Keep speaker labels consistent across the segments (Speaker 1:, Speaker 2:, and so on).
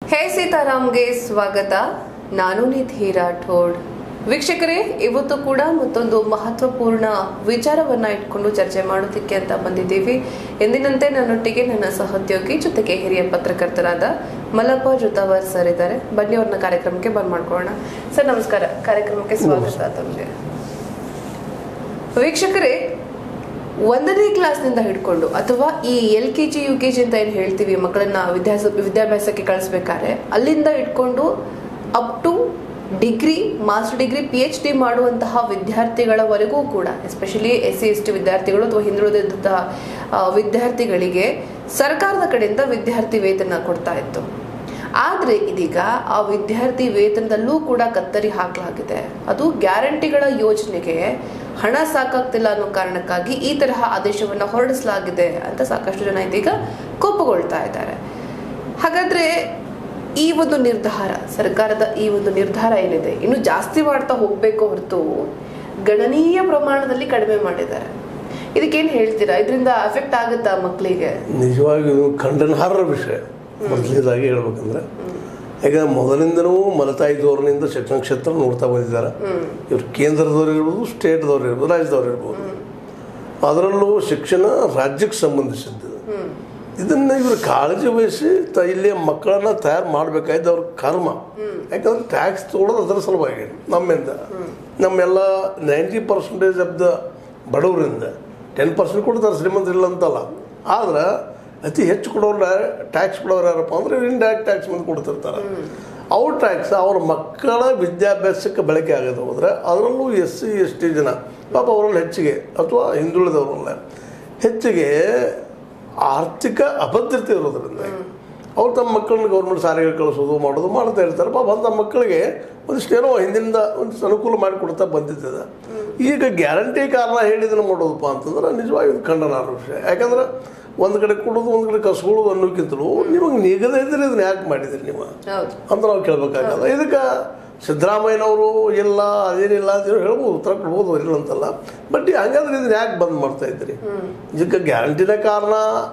Speaker 1: ಹೇ ಸೀತಾರಾಮ್ಗೆ ಸ್ವಾಗತ ನಾನು ನಿಧಿ ರಾಠೋಡ್ ವೀಕ್ಷಕರೇ ಇವತ್ತು ಕೂಡ ಮತ್ತೊಂದು ಮಹತ್ವಪೂರ್ಣ ವಿಚಾರವನ್ನ ಇಟ್ಕೊಂಡು ಚರ್ಚೆ ಮಾಡೋದಕ್ಕೆ ಅಂತ ಬಂದಿದ್ದೀವಿ ಎಂದಿನಂತೆ ನನ್ನೊಟ್ಟಿಗೆ ನನ್ನ ಸಹೋದ್ಯೋಗಿ ಜೊತೆಗೆ ಹಿರಿಯ ಪತ್ರಕರ್ತರಾದ ಮಲ್ಲಪ್ಪ ಜುತಾವರ್ ಸರ್ ಇದ್ದಾರೆ ಬನ್ನಿ ಅವ್ರನ್ನ ಕಾರ್ಯಕ್ರಮಕ್ಕೆ ಬಂದ್ ಮಾಡ್ಕೊಳ್ಳೋಣ ಸರ್ ನಮಸ್ಕಾರ ಕಾರ್ಯಕ್ರಮಕ್ಕೆ ಸ್ವಾಗತ ತಮಗೆ ವೀಕ್ಷಕರೇ ಒಂದನೇ ಕ್ಲಾಸ್ನಿಂದ ಹಿಡ್ಕೊಂಡು ಅಥವಾ ಈ L K G U K G ಅಂತ ಏನು ಹೇಳ್ತೀವಿ ಮಕ್ಕಳನ್ನ ವಿದ್ಯಾಸ ವಿದ್ಯಾಭ್ಯಾಸಕ್ಕೆ ಕಳಿಸ್ಬೇಕಾದ್ರೆ ಅಲ್ಲಿಂದ ಇಟ್ಕೊಂಡು up to degree master degree P H D ಮಾಡುವಂತಹ ವಿದ್ಯಾರ್ಥಿಗಳವರೆಗೂ ಕೂಡ especially S C S T ವಿದ್ಯಾರ್ಥಿಗಳು ಅಥವಾ ಹಿಂದುಳಿದಂತಹ ಆ, ವಿದ್ಯಾರ್ಥಿಗಳಿಗೆ ಸರ್ಕಾರದ ಕಡೆಯಿಂದ ವಿದ್ಯಾರ್ಥಿ ವೇತನ ಕೊಡ್ತಾ ಇತ್ತು ಆದ್ರೆ ಇದೀಗ ಆ ವಿದ್ಯಾರ್ಥಿ ವೇತನದಲ್ಲೂ ಕೂಡ ಕತ್ತರಿ ಹಾಕಲಾಗಿದೆ ಅದು ಗ್ಯಾರಂಟಿಗಳ ಯೋಜನೆಗೆ ಹಣ ಸಾಕಾಗ್ತಿಲ್ಲ ಅನ್ನೋ ಕಾರಣಕ್ಕಾಗಿ ಈ ತರಹ ಆದೇಶವನ್ನ ಹೊರಡಿಸಲಾಗಿದೆ ಅಂತ ಸಾಕಷ್ಟು ಜನ ಇದೀಗ ಕೋಪಗೊಳ್ತಾ ಇದ್ದಾರೆ ಹಾಗಾದ್ರೆ ಈ ಒಂದು ನಿರ್ಧಾರ ಸರ್ಕಾರದ ಈ ಒಂದು ನಿರ್ಧಾರ ಏನಿದೆ ಇನ್ನು ಜಾಸ್ತಿ ಮಾಡ್ತಾ ಹೋಗ್ಬೇಕು ಹೊರತು ಗಣನೀಯ ಪ್ರಮಾಣದಲ್ಲಿ ಕಡಿಮೆ ಮಾಡಿದ್ದಾರೆ ಇದಕ್ಕೇನು ಹೇಳ್ತೀರಾ ಇದರಿಂದ ಅಫೆಕ್ಟ್ ಆಗುತ್ತಾ ಮಕ್ಕಳಿಗೆ
Speaker 2: ನಿಜವಾಗಿಯೂ ಖಂಡನಾರ್ಹ ವಿಷಯ ಮೊದಲನೇದಾಗಿ ಹೇಳ್ಬೇಕಂದ್ರೆ ಯಾಕಂದ್ರೆ ಮೊದಲಿಂದನೂ ಮಲತಾಯಿ ಧೋರಣೆಯಿಂದ ಶಿಕ್ಷಣ ಕ್ಷೇತ್ರ ನೋಡ್ತಾ ಬಂದಿದ್ದಾರೆ ಇವ್ರು ಕೇಂದ್ರದವ್ರು ಇರ್ಬೋದು ಸ್ಟೇಟ್ದವ್ರು ಇರ್ಬೋದು ರಾಜ್ಯದವ್ರು ಇರ್ಬೋದು ಅದರಲ್ಲೂ ಶಿಕ್ಷಣ ರಾಜ್ಯಕ್ಕೆ ಸಂಬಂಧಿಸಿದ್ದು ಇದನ್ನ ಇವರು ಕಾಳಜಿ ವಹಿಸಿ ತ ಇಲ್ಲಿಯ ಮಕ್ಕಳನ್ನ ತಯಾರು ಮಾಡಬೇಕಾಯ್ತು ಅವ್ರ ಕರ್ಮ ಯಾಕಂದ್ರೆ ಟ್ಯಾಕ್ಸ್ ತೊಗೊಳೋದು ಅದರ ಸಲುವಾಗಿ ನಮ್ಮಿಂದ ನಮ್ಮೆಲ್ಲ ನೈಂಟಿ ಪರ್ಸೆಂಟೇಜ್ ಆಫ್ ದ ಬಡವರಿಂದ ಟೆನ್ ಪರ್ಸೆಂಟ್ ಕೊಡ್ತಾರೆ ಶ್ರೀಮಂತರಿಲ್ಲ ಅಂತಲ್ಲ ಆದ್ರೆ ಅತಿ ಹೆಚ್ಚು ಕೊಡೋರು ಟ್ಯಾಕ್ಸ್ ಕೊಡೋರು ಯಾರಪ್ಪ ಅಂದ್ರೆ ಇಂಡೈರೆಕ್ಟ್ ಟ್ಯಾಕ್ಸ್ ಮಂದಿ ಕೊಡ್ತಿರ್ತಾರೆ ಅವ್ರ ಟ್ಯಾಕ್ಸ್ ಅವ್ರ ಮಕ್ಕಳ ವಿದ್ಯಾಭ್ಯಾಸಕ್ಕೆ ಬಳಕೆ ಆಗದೆ ಹೋದ್ರೆ ಅದರಲ್ಲೂ ಎಸ್ ಸಿ ಎಸ್ ಟಿ ಜನ ಪಾಪ ಅವರಲ್ಲಿ ಹೆಚ್ಚಿಗೆ ಅಥವಾ ಹಿಂದುಳಿದವರಲ್ಲ ಹೆಚ್ಚಿಗೆ ಆರ್ಥಿಕ ಅಭದ್ರತೆ ಇರೋದ್ರಿಂದ ಅವ್ರು ತಮ್ಮ ಮಕ್ಕಳನ್ನ ಗೌರ್ಮೆಂಟ್ ಸಾರಿಗೆ ಕಳಿಸೋದು ಮಾಡೋದು ಮಾಡ್ತಾ ಇರ್ತಾರೆ ಪಾಪ ಅಂತ ಮಕ್ಕಳಿಗೆ ಒಂದಿಷ್ಟು ಏನೋ ಹಿಂದಿನಿಂದ ಒಂದಿಷ್ಟು ಅನುಕೂಲ ಮಾಡಿಕೊಡ್ತಾ ಬಂದಿದ್ದದ ಈಗ ಗ್ಯಾರಂಟಿ ಕಾರಣ ಹೇಳಿದನ್ನು ಮಾಡೋದಪ್ಪ ಅಂತಂದ್ರೆ ನಿಜವಾಗಿ ಇದು ಖಂಡನಾರ್ಹ ವಿಷಯ ಯಾಕಂದ್ರೆ ಒಂದು ಕಡೆ ಕೊಡೋದು ಒಂದು ಕಡೆ ಕಸ್ಕೊಳ್ಳೋದು ಅನ್ನೋಕ್ಕಿಂತಲೂ ನಿಮಗೆ ನಿಗದಿ ಇದ್ರೆ ಇದನ್ನ ಯಾಕೆ ಮಾಡಿದ್ರಿ ನೀವು
Speaker 1: ಹೌದು
Speaker 2: ಅಂತ ನಾವು ಕೇಳಬೇಕಾಗಲ್ಲ ಇದಕ್ಕೆ ಸಿದ್ದರಾಮಯ್ಯನವರು ಇಲ್ಲ ಅದೇನಿಲ್ಲ ಅಂತ ಹೇಳಿ ಹೇಳ್ಬೋದು ಉತ್ತರ ಕೊಡ್ಬೋದು ಇಲ್ಲ ಅಂತಲ್ಲ ಬಟ್ ಹಂಗಾದ್ರೆ ಇದನ್ನ ಯಾಕೆ ಬಂದ್ ಮಾಡ್ತಾ ಇದ್ರಿ ಇದಕ್ಕೆ ಗ್ಯಾರಂಟಿನ ಕಾರಣ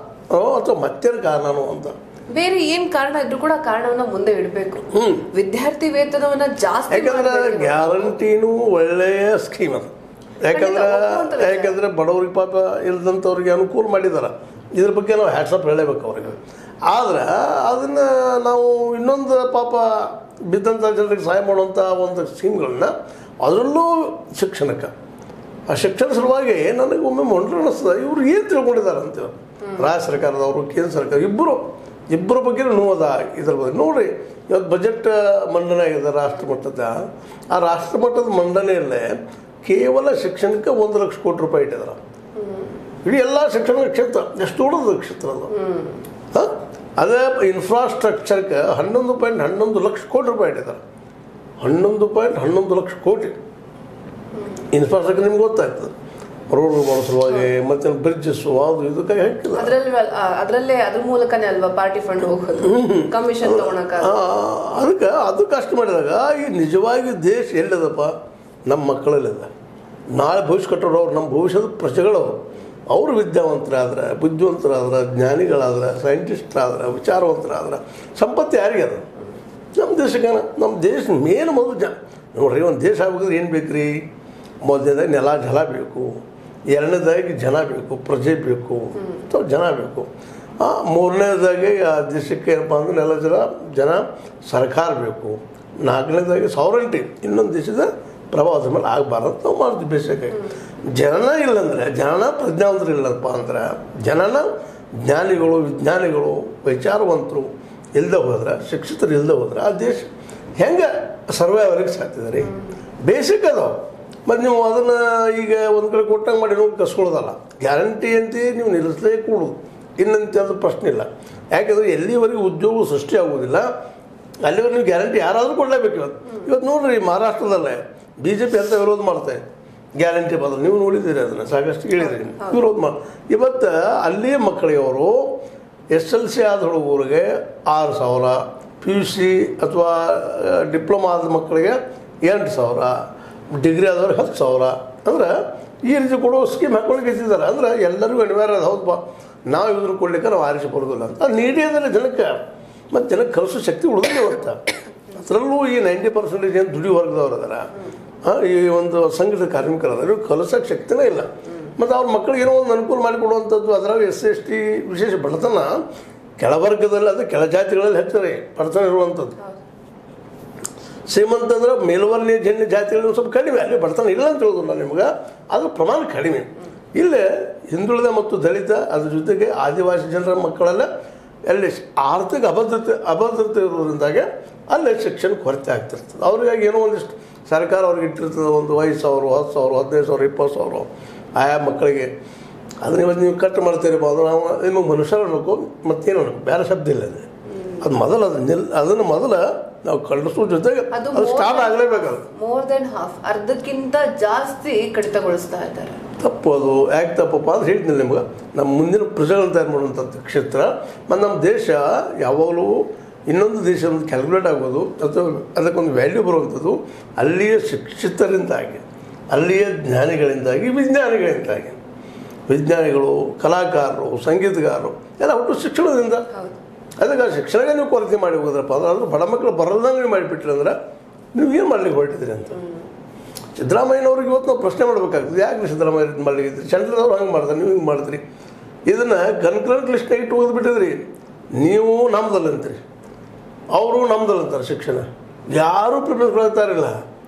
Speaker 2: ಅಥವಾ ಮತ್ತೇನು ಕಾರಣನೋ ಅಂತ
Speaker 1: ಬೇರೆ ಏನ್ ಕಾರಣ ಇದ್ರೂ ಕೂಡ ಕಾರಣವನ್ನ ಮುಂದೆ ಇಡಬೇಕು
Speaker 2: ಹ್ಮ್
Speaker 1: ವಿದ್ಯಾರ್ಥಿ ವೇತನವನ್ನ ಜಾಸ್ತಿ
Speaker 2: ಯಾಕಂದ್ರೆ
Speaker 1: ಮಾಡ್ಬೇಕು.
Speaker 2: ಗ್ಯಾರಂಟಿನೂ ಒಳ್ಳೆಯ ಸ್ಕೀಮ್ ಅದು ಯಾಕಂದ್ರೆ
Speaker 1: ಒಪ್ಪುವಂತ ವಿಷಯ.
Speaker 2: ಯಾಕಂದ್ರೆ ಬಡವ್ರಿಗೆ ಪಾಪ ಇಲ್ದಂಥವ್ರಿಗೆ ಅನುಕೂಲ ಮಾಡಿದಾರೆ ಇದ್ರ ಬಗ್ಗೆ ನಾವು ಹ್ಯಾಟ್ಸಪ್ ಹೇಳಬೇಕು ಅವ್ರಿಗೆ ಆದ್ರೆ ಅದನ್ನ ನಾವು ಇನ್ನೊಂದು ಪಾಪ ಬಿದ್ದಂಥ ಜನರಿಗೆ ಸಹಾಯ ಮಾಡುವಂಥ ಒಂದು ಸ್ಕೀಮ್ಗಳನ್ನ ಅದರಲ್ಲೂ ಶಿಕ್ಷಣಕ್ಕೆ ಆ ಶಿಕ್ಷಣ ಸಲುವಾಗಿ ನನಗೆ ಒಮ್ಮೆ ಮೊಂಡ್ರು ಅನ್ನಿಸ್ತದೆ ಇವ್ರು ಏನು ತಿಳ್ಕೊಂಡಿದ್ದಾರೆ ಅಂತೇಳಿ ರಾಜ್ಯ ಸರ್ಕಾರದವರು ಕೇಂದ್ರ ಸರ್ಕಾರ ಇಬ್ಬರು ಇಬ್ಬರ ಬಗ್ಗೆ ನೋದ ಇದ್ರ ಬಗ್ಗೆ ನೋಡ್ರಿ ಇವತ್ತು ಬಜೆಟ್ ಮಂಡನೆ ಆಗಿದೆ ರಾಷ್ಟ್ರ ಮಟ್ಟದ ಆ ರಾಷ್ಟ್ರ ಮಟ್ಟದ ಮಂಡನೆಯಲ್ಲೇ ಕೇವಲ ಶಿಕ್ಷಣಕ್ಕೆ ಒಂದು ಲಕ್ಷ ಕೋಟಿ ರೂಪಾಯಿ ಇಟ್ಟಿದ್ದಾರೆ ಇಡೀ ಎಲ್ಲ ಶಿಕ್ಷಣ ಕ್ಷೇತ್ರ ಎಷ್ಟು ದೊಡ್ಡದು ಕ್ಷೇತ್ರ ಅದು ಹಾಂ ಅದೇ ಇನ್ಫ್ರಾಸ್ಟ್ರಕ್ಚರ್ಗೆ ಹನ್ನೊಂದು ಪಾಯಿಂಟ್ ಹನ್ನೊಂದು ಲಕ್ಷ ಕೋಟಿ ರೂಪಾಯಿ ಇಟ್ಟಿದ್ದಾರೆ ಹನ್ನೊಂದು ಪಾಯಿಂಟ್ ಹನ್ನೊಂದು ಲಕ್ಷ ಕೋಟಿ ಇನ್ಫ್ರಾಸ್ಟ್ರಕ್ಚರ್ ನಿಮ್ಗೆ ಗೊತ್ತಾಗ್ತದೆ ರೋಡ್ಗಳು ಮಾಡೋ ಸಲುವಾಗಿ ಮತ್ತೆ ಬ್ರಿಡ್ಜಸ್ಸು ಅದು ಇದಕ್ಕೆ ಹಾಕಿಲ್ಲ
Speaker 1: ಅದ್ರಲ್ಲಿ ಅದ್ರಲ್ಲೇ ಅದ್ರ ಮೂಲಕನೇ ಅಲ್ವಾ ಪಾರ್ಟಿ ಫಂಡ್ ಹೋಗೋದು ಕಮಿಷನ್ ತಗೊಳಕ
Speaker 2: ಆ, ಅದಕ್ಕೆ ಅದು ಕಷ್ಟ ಮಾಡಿದಾಗ ಈ ನಿಜವಾಗಿ ದೇಶ ಎಲ್ಲಿದಪ್ಪ ನಮ್ಮ ಮಕ್ಕಳಲ್ಲಿದೆ ನಾಳೆ ಭವಿಷ್ಯ ಕಟ್ಟೋರು ಅವ್ರು ನಮ್ಮ ಭವಿಷ್ಯದ ಪ್ರಜೆಗಳವರು ಅವರು ವಿದ್ಯಾವಂತರಾದ್ರೆ ಬುದ್ಧಿವಂತರಾದ್ರೆ ಜ್ಞಾನಿಗಳಾದ್ರೆ ಸೈಂಟಿಸ್ಟ್ರಾದ್ರೆ ವಿಚಾರವಂತರಾದ್ರೆ ಸಂಪತ್ತು ಯಾರಿಗೆ ಅದು ನಮ್ಮ ದೇಶಕ್ಕೆ ನಮ್ಮ ದೇಶ ಮೇನ್ ಮೊದಲು ಜನ ನೋಡ್ರಿ ಒಂದು ದೇಶ ಆಗ್ಬೇಕಾದ್ರೆ ಏನು ಬೇಕು ರೀ ಮೊದಲನೇದಾಗಿ ನೆಲ ಜಲ ಬೇಕು ಎರಡನೇದಾಗಿ ಜನ ಬೇಕು ಪ್ರಜೆ ಬೇಕು ಅಥವಾ ಜನ ಬೇಕು ಆ, ಮೂರನೇದಾಗಿ ಆ ದೇಶಕ್ಕೆ ಏನಪ್ಪ ಅಂದ್ರೆ ನೆಲ ಜಲ ಜನ ಸರ್ಕಾರ ಬೇಕು ನಾಲ್ಕನೇದಾಗಿ ಸಾವರಂಟಿ ಇನ್ನೊಂದು ದೇಶದ ಪ್ರಭಾವದ ಮೇಲೆ ಆಗಬಾರ್ದು ನಾವು ಮಾಡ್ತೀವಿ ಬೇಸಿಗೆ ಜನನ ಇಲ್ಲಂದ್ರೆ ಜನನ ಪ್ರಜ್ಞಾವಂತರು ಇಲ್ಲಪ್ಪ ಅಂದ್ರೆ ಜನನ ಜ್ಞಾನಿಗಳು ವಿಜ್ಞಾನಿಗಳು ವಿಚಾರವಂತರು ಇಲ್ಲದೆ ಹೋದ್ರೆ ಶಿಕ್ಷಿತರು ಇಲ್ಲದೆ ಹೋದ್ರೆ ಆ ದೇಶ ಹೆಂಗೆ ಸರ್ವೈವರಿಗೆ ಸಾಧ್ತದೆ ರೀ ಬೇಸಿಕ್ ಅದಾವ ಮತ್ತು ನೀವು ಅದನ್ನು ಈಗ ಒಂದು ಕಡೆ ಕೊಟ್ಟಂಗೆ ಮಾಡಿ ನಾವು ಕಸ್ಕೊಳ್ಳೋದಲ್ಲ ಗ್ಯಾರಂಟಿ ಅಂತ ನೀವು ನಿಲ್ಲಿಸಲೇ ಕೂಡುದು ಇನ್ನಂತೆ ಅದು ಪ್ರಶ್ನೆ ಇಲ್ಲ ಯಾಕಂದರೆ ಎಲ್ಲಿವರೆಗೆ ಉದ್ಯೋಗ ಸೃಷ್ಟಿ ಆಗೋದಿಲ್ಲ ಅಲ್ಲಿವರೆಗೆ ನೀವು ಗ್ಯಾರಂಟಿ ಯಾರಾದರೂ ಕೊಡಲೇಬೇಕು ಇವತ್ತು ಇವತ್ತು ನೋಡ್ರಿ ಮಹಾರಾಷ್ಟ್ರದಲ್ಲೇ ಬಿ ಜೆ ಪಿ ಅಂತ ವಿರೋಧ ಮಾಡ್ತಾರೆ ಗ್ಯಾರಂಟಿ ಬದಲು ನೀವು ನೋಡಿದ್ದೀರಿ ಅದನ್ನು ಸಾಕಷ್ಟು ಕೇಳಿದ್ದೀರಿ ವಿರೋಧ ಮಾಡಿ ಇವತ್ತು ಅಲ್ಲಿಯ ಮಕ್ಕಳಿಗವರು ಎಸ್ ಎಲ್ ಸಿ ಆದ ಹುಡುಗರಿಗೆ ಆರು ಸಾವಿರ ಪಿ ಯು ಸಿ ಅಥವಾ ಡಿಪ್ಲೊಮಾ ಆದ ಮಕ್ಕಳಿಗೆ ಎಂಟು ಸಾವಿರ ಡಿಗ್ರಿ ಆದವ್ರಿಗೆ ಹತ್ತು ಸಾವಿರ ಅಂದ್ರೆ ಈ ರೀತಿ ಕೊಡೋ ಸ್ಕೀಮ್ ಹಾಕೊಳ್ಳಿಕ್ಕೆ ಇಟ್ಟಿದ್ದಾರೆ ಅಂದ್ರೆ ಎಲ್ಲರಿಗೂ ಅನಿವಾರ್ಯ ಅದು ಹೌದಪ್ಪ ನಾವು ಇದ್ರ ಕೊಡ್ಲಿಕ್ಕೆ ನಾವು ಆರಿಸಿ ಬರೋದಿಲ್ಲ ಅಂತ ಅದು ನೀಡಿ ಅದಲ್ಲ ಜನಕ್ಕೆ ಮತ್ತು ಜನಕ್ಕೆ ಕಲಿಸೋ ಶಕ್ತಿ ಉಳಿದಿಲ್ಲ ಇವತ್ತು ಅದರಲ್ಲೂ ಈ ನೈಂಟಿ ಪರ್ಸೆಂಟೇಜ್ ಏನು ದುಡಿ ವರ್ಗದವ್ರು ಅದಾರ ಆ, ಈ ಒಂದು ಸಂಘಟಿತ ಕಾರ್ಮಿಕರು ಅದಾರ ಇವ್ರು ಕಲಿಸೋಕೆ ಶಕ್ತಿನೇ ಇಲ್ಲ ಮತ್ತು ಅವ್ರ ಮಕ್ಕಳಿಗೆ ಏನೋ ಒಂದು ಅನುಕೂಲ ಮಾಡಿಕೊಡುವಂಥದ್ದು ಅದರಾಗ ಎಸ್ ಎಸ್ ಟಿ ವಿಶೇಷ ಬಡತನ ಕೆಳವರ್ಗದಲ್ಲಿ ಅದು ಕೆಳಜಾತಿಗಳಲ್ಲಿ ಹೆಚ್ಚರಿ ಬಡತನ ಇರುವಂಥದ್ದು ಶ್ರೀಮಂತ ಅಂದ್ರೆ ಮೇಲ್ವರ್ಣೀಯ ಜನ್ಯ ಜಾತಿಗಳು ಸ್ವಲ್ಪ ಕಡಿಮೆ ಅಲ್ಲಿ ಬಡತನ ಇಲ್ಲ ಅಂತ ಹೇಳೋದಿಲ್ಲ ನಿಮ್ಗೆ ಅದ್ರ ಪ್ರಮಾಣ ಕಡಿಮೆ ಇಲ್ಲೇ ಹಿಂದುಳಿದ ಮತ್ತು ದಲಿತ ಅದ್ರ ಜೊತೆಗೆ ಆದಿವಾಸಿ ಜನರ ಮಕ್ಕಳೆಲ್ಲ ಅಲ್ಲಿ ಆರ್ಥಿಕ ಅಭದ್ರತೆ ಅಭದ್ರತೆ ಇರೋದ್ರಿಂದಾಗೆ ಅಲ್ಲೇ ಶಿಕ್ಷಣ ಕೊರತೆ ಆಗ್ತಿರ್ತದೆ ಅವ್ರಿಗಾಗಿ ಏನೋ ಒಂದಿಷ್ಟು ಸರ್ಕಾರ ಅವ್ರಿಗೆ ಇಟ್ಟಿರ್ತದೆ ಒಂದು ಐದು ಸಾವಿರ ಹತ್ತು ಸಾವಿರ ಹದಿನೈದು ಸಾವಿರ ಇಪ್ಪತ್ತು ಸಾವಿರ ಆಯಾ ಮಕ್ಕಳಿಗೆ ಅದನ್ನ ಇವತ್ತು ನೀವು ಕಟ್ ಮಾಡ್ತೀರಪ್ಪ ಅದು ನಾವು ನಿಮಗೆ ಮನುಷ್ಯರು ಅನ್ಬೇಕು ಮತ್ತೇನು ಅನ್ಬೇಕು ಬೇರೆ ಶಬ್ದ ಇಲ್ಲ ಅದು ಅದು ಮೊದಲು ಅದು ನಿಲ್ ಅದನ್ನು ಮೊದಲು ನಾವು ಕಳಿಸೋ ಜೊತೆಗೆ
Speaker 1: ಅದು
Speaker 2: ಅದು ಸ್ಟಾರ್ಟ್ ಆಗಲೇಬೇಕು ಅದು
Speaker 1: ಮೋರ್ ದೆನ್ ಹಾಫ್ ಅರ್ಧಕ್ಕಿಂತ ಜಾಸ್ತಿ ಕಡಿತಗೊಳಿಸ್ತಾ ಇದ್ದಾರೆ
Speaker 2: ತಪ್ಪು ಅದು ಯಾಕೆ ತಪ್ಪಪ್ಪ ಅಂತ ಹೇಳ್ತೀನಿ ನಿಮ್ಗೆ ನಮ್ಮ ಮುಂದಿನ ಪ್ರಜೆಗಳನ್ನ ತಯಾರು ಮಾಡುವಂಥ ಕ್ಷೇತ್ರ ಮತ್ತು ನಮ್ಮ ದೇಶ ಯಾವಾಗಲೂ ಇನ್ನೊಂದು ದೇಶ ಒಂದು ಕ್ಯಾಲ್ಕುಲೇಟ್ ಆಗೋದು ಅಥವಾ ಅದಕ್ಕೊಂದು ವ್ಯಾಲ್ಯೂ ಬರುವಂಥದ್ದು ಅಲ್ಲಿಯ ಶಿಕ್ಷಿತರಿಂದಾಗಿ ಅಲ್ಲಿಯ ಜ್ಞಾನಿಗಳಿಂದಾಗಿ ವಿಜ್ಞಾನಿಗಳಿಂದಾಗಿ ವಿಜ್ಞಾನಿಗಳು ಕಲಾಕಾರರು ಸಂಗೀತಗಾರರು ಎಲ್ಲ ಒಟ್ಟು ಶಿಕ್ಷಣದಿಂದ
Speaker 1: ಹೌದು
Speaker 2: ಅದಕ್ಕೆ ಆ ಶಿಕ್ಷಣಕ್ಕೆ ನೀವು ಕೊರತೆ ಮಾಡಿ ಹೋದ್ರಪ್ಪ ಅಂದ್ರೆ ಅದ್ರ ಬಡ ಮಕ್ಕಳು ಬರಲ್ದಂಗೆ ನೀವು ಮಾಡಿಬಿಟ್ರಿ ಅಂದ್ರೆ ನೀವು ಏನು ಮಾಡ್ಲಿಕ್ಕೆ ಹೊರಟಿದ್ದೀರಿ ಅಂತ ಸಿದ್ದರಾಮಯ್ಯನವ್ರಿಗೆ ಇವತ್ತು ನಾವು ಪ್ರಶ್ನೆ ಮಾಡಬೇಕಾಗ್ತದೆ ಯಾಕೆ ಸಿದ್ದರಾಮಯ್ಯ ಇದು ಮಾಡ್ಲಿಕ್ಕೆ ಚಂದ್ರದವ್ರು ಹಂಗೆ ಮಾಡ್ತಾರೆ ನೀವು ಹಿಂಗೆ ಮಾಡಿದ್ರಿ ಇದನ್ನು ಕನ್ಕರೆಂಟ್ ಲಿಸ್ಟ್ ಇಟ್ಟು ಓದ್ಬಿಟ್ಟಿದ್ರಿ ನೀವು ನಮ್ದಲ್ಲ ಅಂತೀರಿ ಅವರು ನಮ್ದಲ್ಲ ಅಂತಾರೆ ಶಿಕ್ಷಣ ಯಾರೂ ಪ್ರಿಫರೆನ್ಸ್ ಕೊಡ್ತಾ ಇರಲಿಲ್ಲ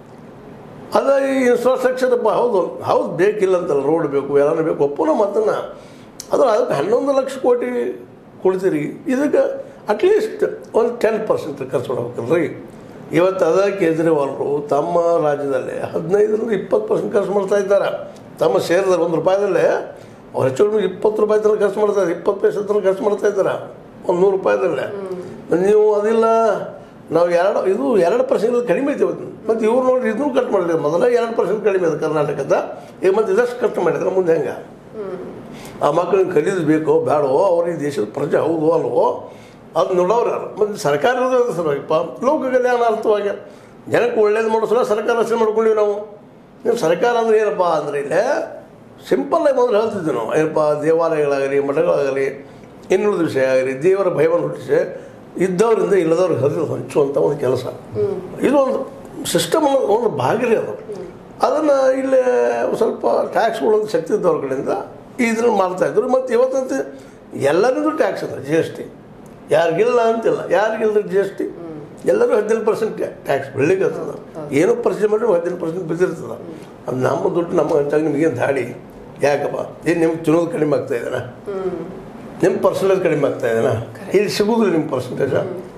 Speaker 2: ಅದ ಈ ಇನ್ಫ್ರಾಸ್ಟ್ರಕ್ಚರಪ್ಪ ಹೌದು ಹೌದು ಬೇಕಿಲ್ಲ ಅಂತಲ್ಲ ರೋಡ್ ಬೇಕು ಎಲ್ಲನೂ ಬೇಕು ಒಪ್ಪುನ ಮಾತನ್ನ ಅದ್ರ ಅದಕ್ಕೆ ಹನ್ನೊಂದು ಲಕ್ಷ ಕೋಟಿ ಕೊಡ್ತೀರಿ ಇದಕ್ಕೆ ಅಟ್ಲೀಸ್ಟ್ ಒಂದು ಟೆನ್ ಪರ್ಸೆಂಟ್ ಖರ್ಚು ಮಾಡ್ಬೇಕಲ್ರಿ ಇವತ್ತು ಅದ ಕೇಜ್ರಿವಾಲ್ರು ತಮ್ಮ ರಾಜ್ಯದಲ್ಲೇ ಹದಿನೈದರಿಂದ ಇಪ್ಪತ್ತು ಪರ್ಸೆಂಟ್ ಖರ್ಚು ಮಾಡ್ತಾ ಇದ್ದಾರೆ ತಮ್ಮ ಶೇರ್ದಲ್ಲಿ ಒಂದು ರೂಪಾಯಿದಲ್ಲೇ ಅವ್ರು ಹೆಚ್ಚು ಕಡಿಮೆ ಇಪ್ಪತ್ತು ರೂಪಾಯಿ ತನಕ ಖರ್ಚು ಮಾಡ್ತಾರೆ ಇಪ್ಪತ್ತು ಪೈಸೆ ತನಕ ಖರ್ಚು ಮಾಡ್ತಾ ಇದ್ದಾರೆ ಒಂದು ನೂರು ರೂಪಾಯಿದಲ್ಲೇ ನೀವು ಅದಿಲ್ಲ ನಾವು ಎರಡು ಇದು ಎರಡು ಪರ್ಸೆಂಟ್ ಕಡಿಮೆ ಐತೆ ಇವತ್ತು ಮತ್ತು ಇವ್ರು ನೋಡಿ ಇದನ್ನು ಕಟ್ ಮಾಡಿದ್ರೆ ಮೊದಲ ಎರಡು ಪರ್ಸೆಂಟ್ ಕಡಿಮೆ ಇದೆ ಕರ್ನಾಟಕದ ಈಗ ಮತ್ತೆ ಇದಷ್ಟು ಕಟ್ ಮಾಡಿದ್ರೆ ಮುಂದೆ ಹೆಂಗೆ ಆ ಮಕ್ಕಳಿಗೆ ಕಲಿಯೋದು ಬೇಕೋ ಬೇಡವೋ ಅವ್ರಿಗೆ ದೇಶದ ಪ್ರಜೆ ಹೌದು ಅಲ್ವೋ ಅದು ನೋಡೋರು ಯಾರು ಮತ್ತು ಸರ್ಕಾರ ಇರೋದು ಸಲುವಾಗಿಪ್ಪ ಲೋಕ ಕಲ್ಯಾಣ ಅರ್ಥವಾಗಿ ಜನಕ್ಕೆ ಒಳ್ಳೇದು ಮಾಡೋ ಸಲ ಸರ್ಕಾರ ರಚನೆ ಮಾಡ್ಕೊಂಡಿವಿ ನಾವು ನೀವು ಸರ್ಕಾರ ಅಂದ್ರೆ ಏನಪ್ಪ ಅಂದರೆ ಇಲ್ಲೇ ಸಿಂಪಲ್ಲಾಗಿ ಮೊದಲು ಹೇಳ್ತಿದ್ವಿ ನಾವು ಏನಪ್ಪ ದೇವಾಲಯಗಳಾಗಲಿ ಮಠಗಳಾಗಲಿ ಇನ್ನುಳಿದ ವಿಷಯ ಆಗಲಿ ದೇವರ ಭಯವನ್ನು ಹುಟ್ಟಿಸಿ ಇದ್ದವರಿಂದ ಇಲ್ಲದವ್ರಿಗೆ ಹರಿದು ಹಂಚುವಂಥ ಒಂದು ಕೆಲಸ ಇದು ಒಂದು ಸಿಸ್ಟಮ್ ಒಂದು ಭಾಗರಿ ಅದು ಅದನ್ನು ಇಲ್ಲೇ ಸ್ವಲ್ಪ ಟ್ಯಾಕ್ಸ್ಗಳೊಂದು ಶಕ್ತಿ ಇದ್ದವ್ರ ಕಡೆಯಿಂದ ಇದನ್ನು ಮಾಡ್ತಾಯಿದ್ರು ಮತ್ತು ಇವತ್ತಂತೆ ಎಲ್ಲರಿಗೂ ಟ್ಯಾಕ್ಸ್ ಅದ ಜಿ ಎಸ್ ಟಿ ಯಾರಿಗಿಲ್ಲ ಅಂತಿಲ್ಲ ಯಾರಿಗಿಲ್ಲ ಜಿ ಎಸ್ ಟಿ ಎಲ್ಲರೂ ಹದಿನೈದು ಪರ್ಸೆಂಟ್ ಟ್ಯಾಕ್ಸ್ ಬೆಳಿಗ್ಗೆ ಆಗ್ತದ ಏನೋ ಪರ್ಚೇಸ್ ಮಾಡಿದ್ರೆ ಹದಿನೈದು ಪರ್ಸೆಂಟ್ ಬಿದ್ದಿರ್ತದ ಅದು ನಮ್ಮ ದುಡ್ಡು ನಮ್ಮ ಹಂಚಾಗ ನಿಮಗೇನು ದಾಡಿ ಯಾಕಪ್ಪ ಏನು ನಿಮ್ಗೆ ತಿನ್ನೋದು ಕಡಿಮೆ ಆಗ್ತಾ ಇದೆನಾ ನಿಮ್ಮ ಪರ್ಸೆಂಟೇಜ್ ಕಡಿಮೆ ಆಗ್ತಾ ಇದೆನಾ ಇಲ್ಲಿ ಸಿಗೋದಿಲ್ಲ ನಿಮ್ಮ ಪರ್ಸೆಂಟೇಜ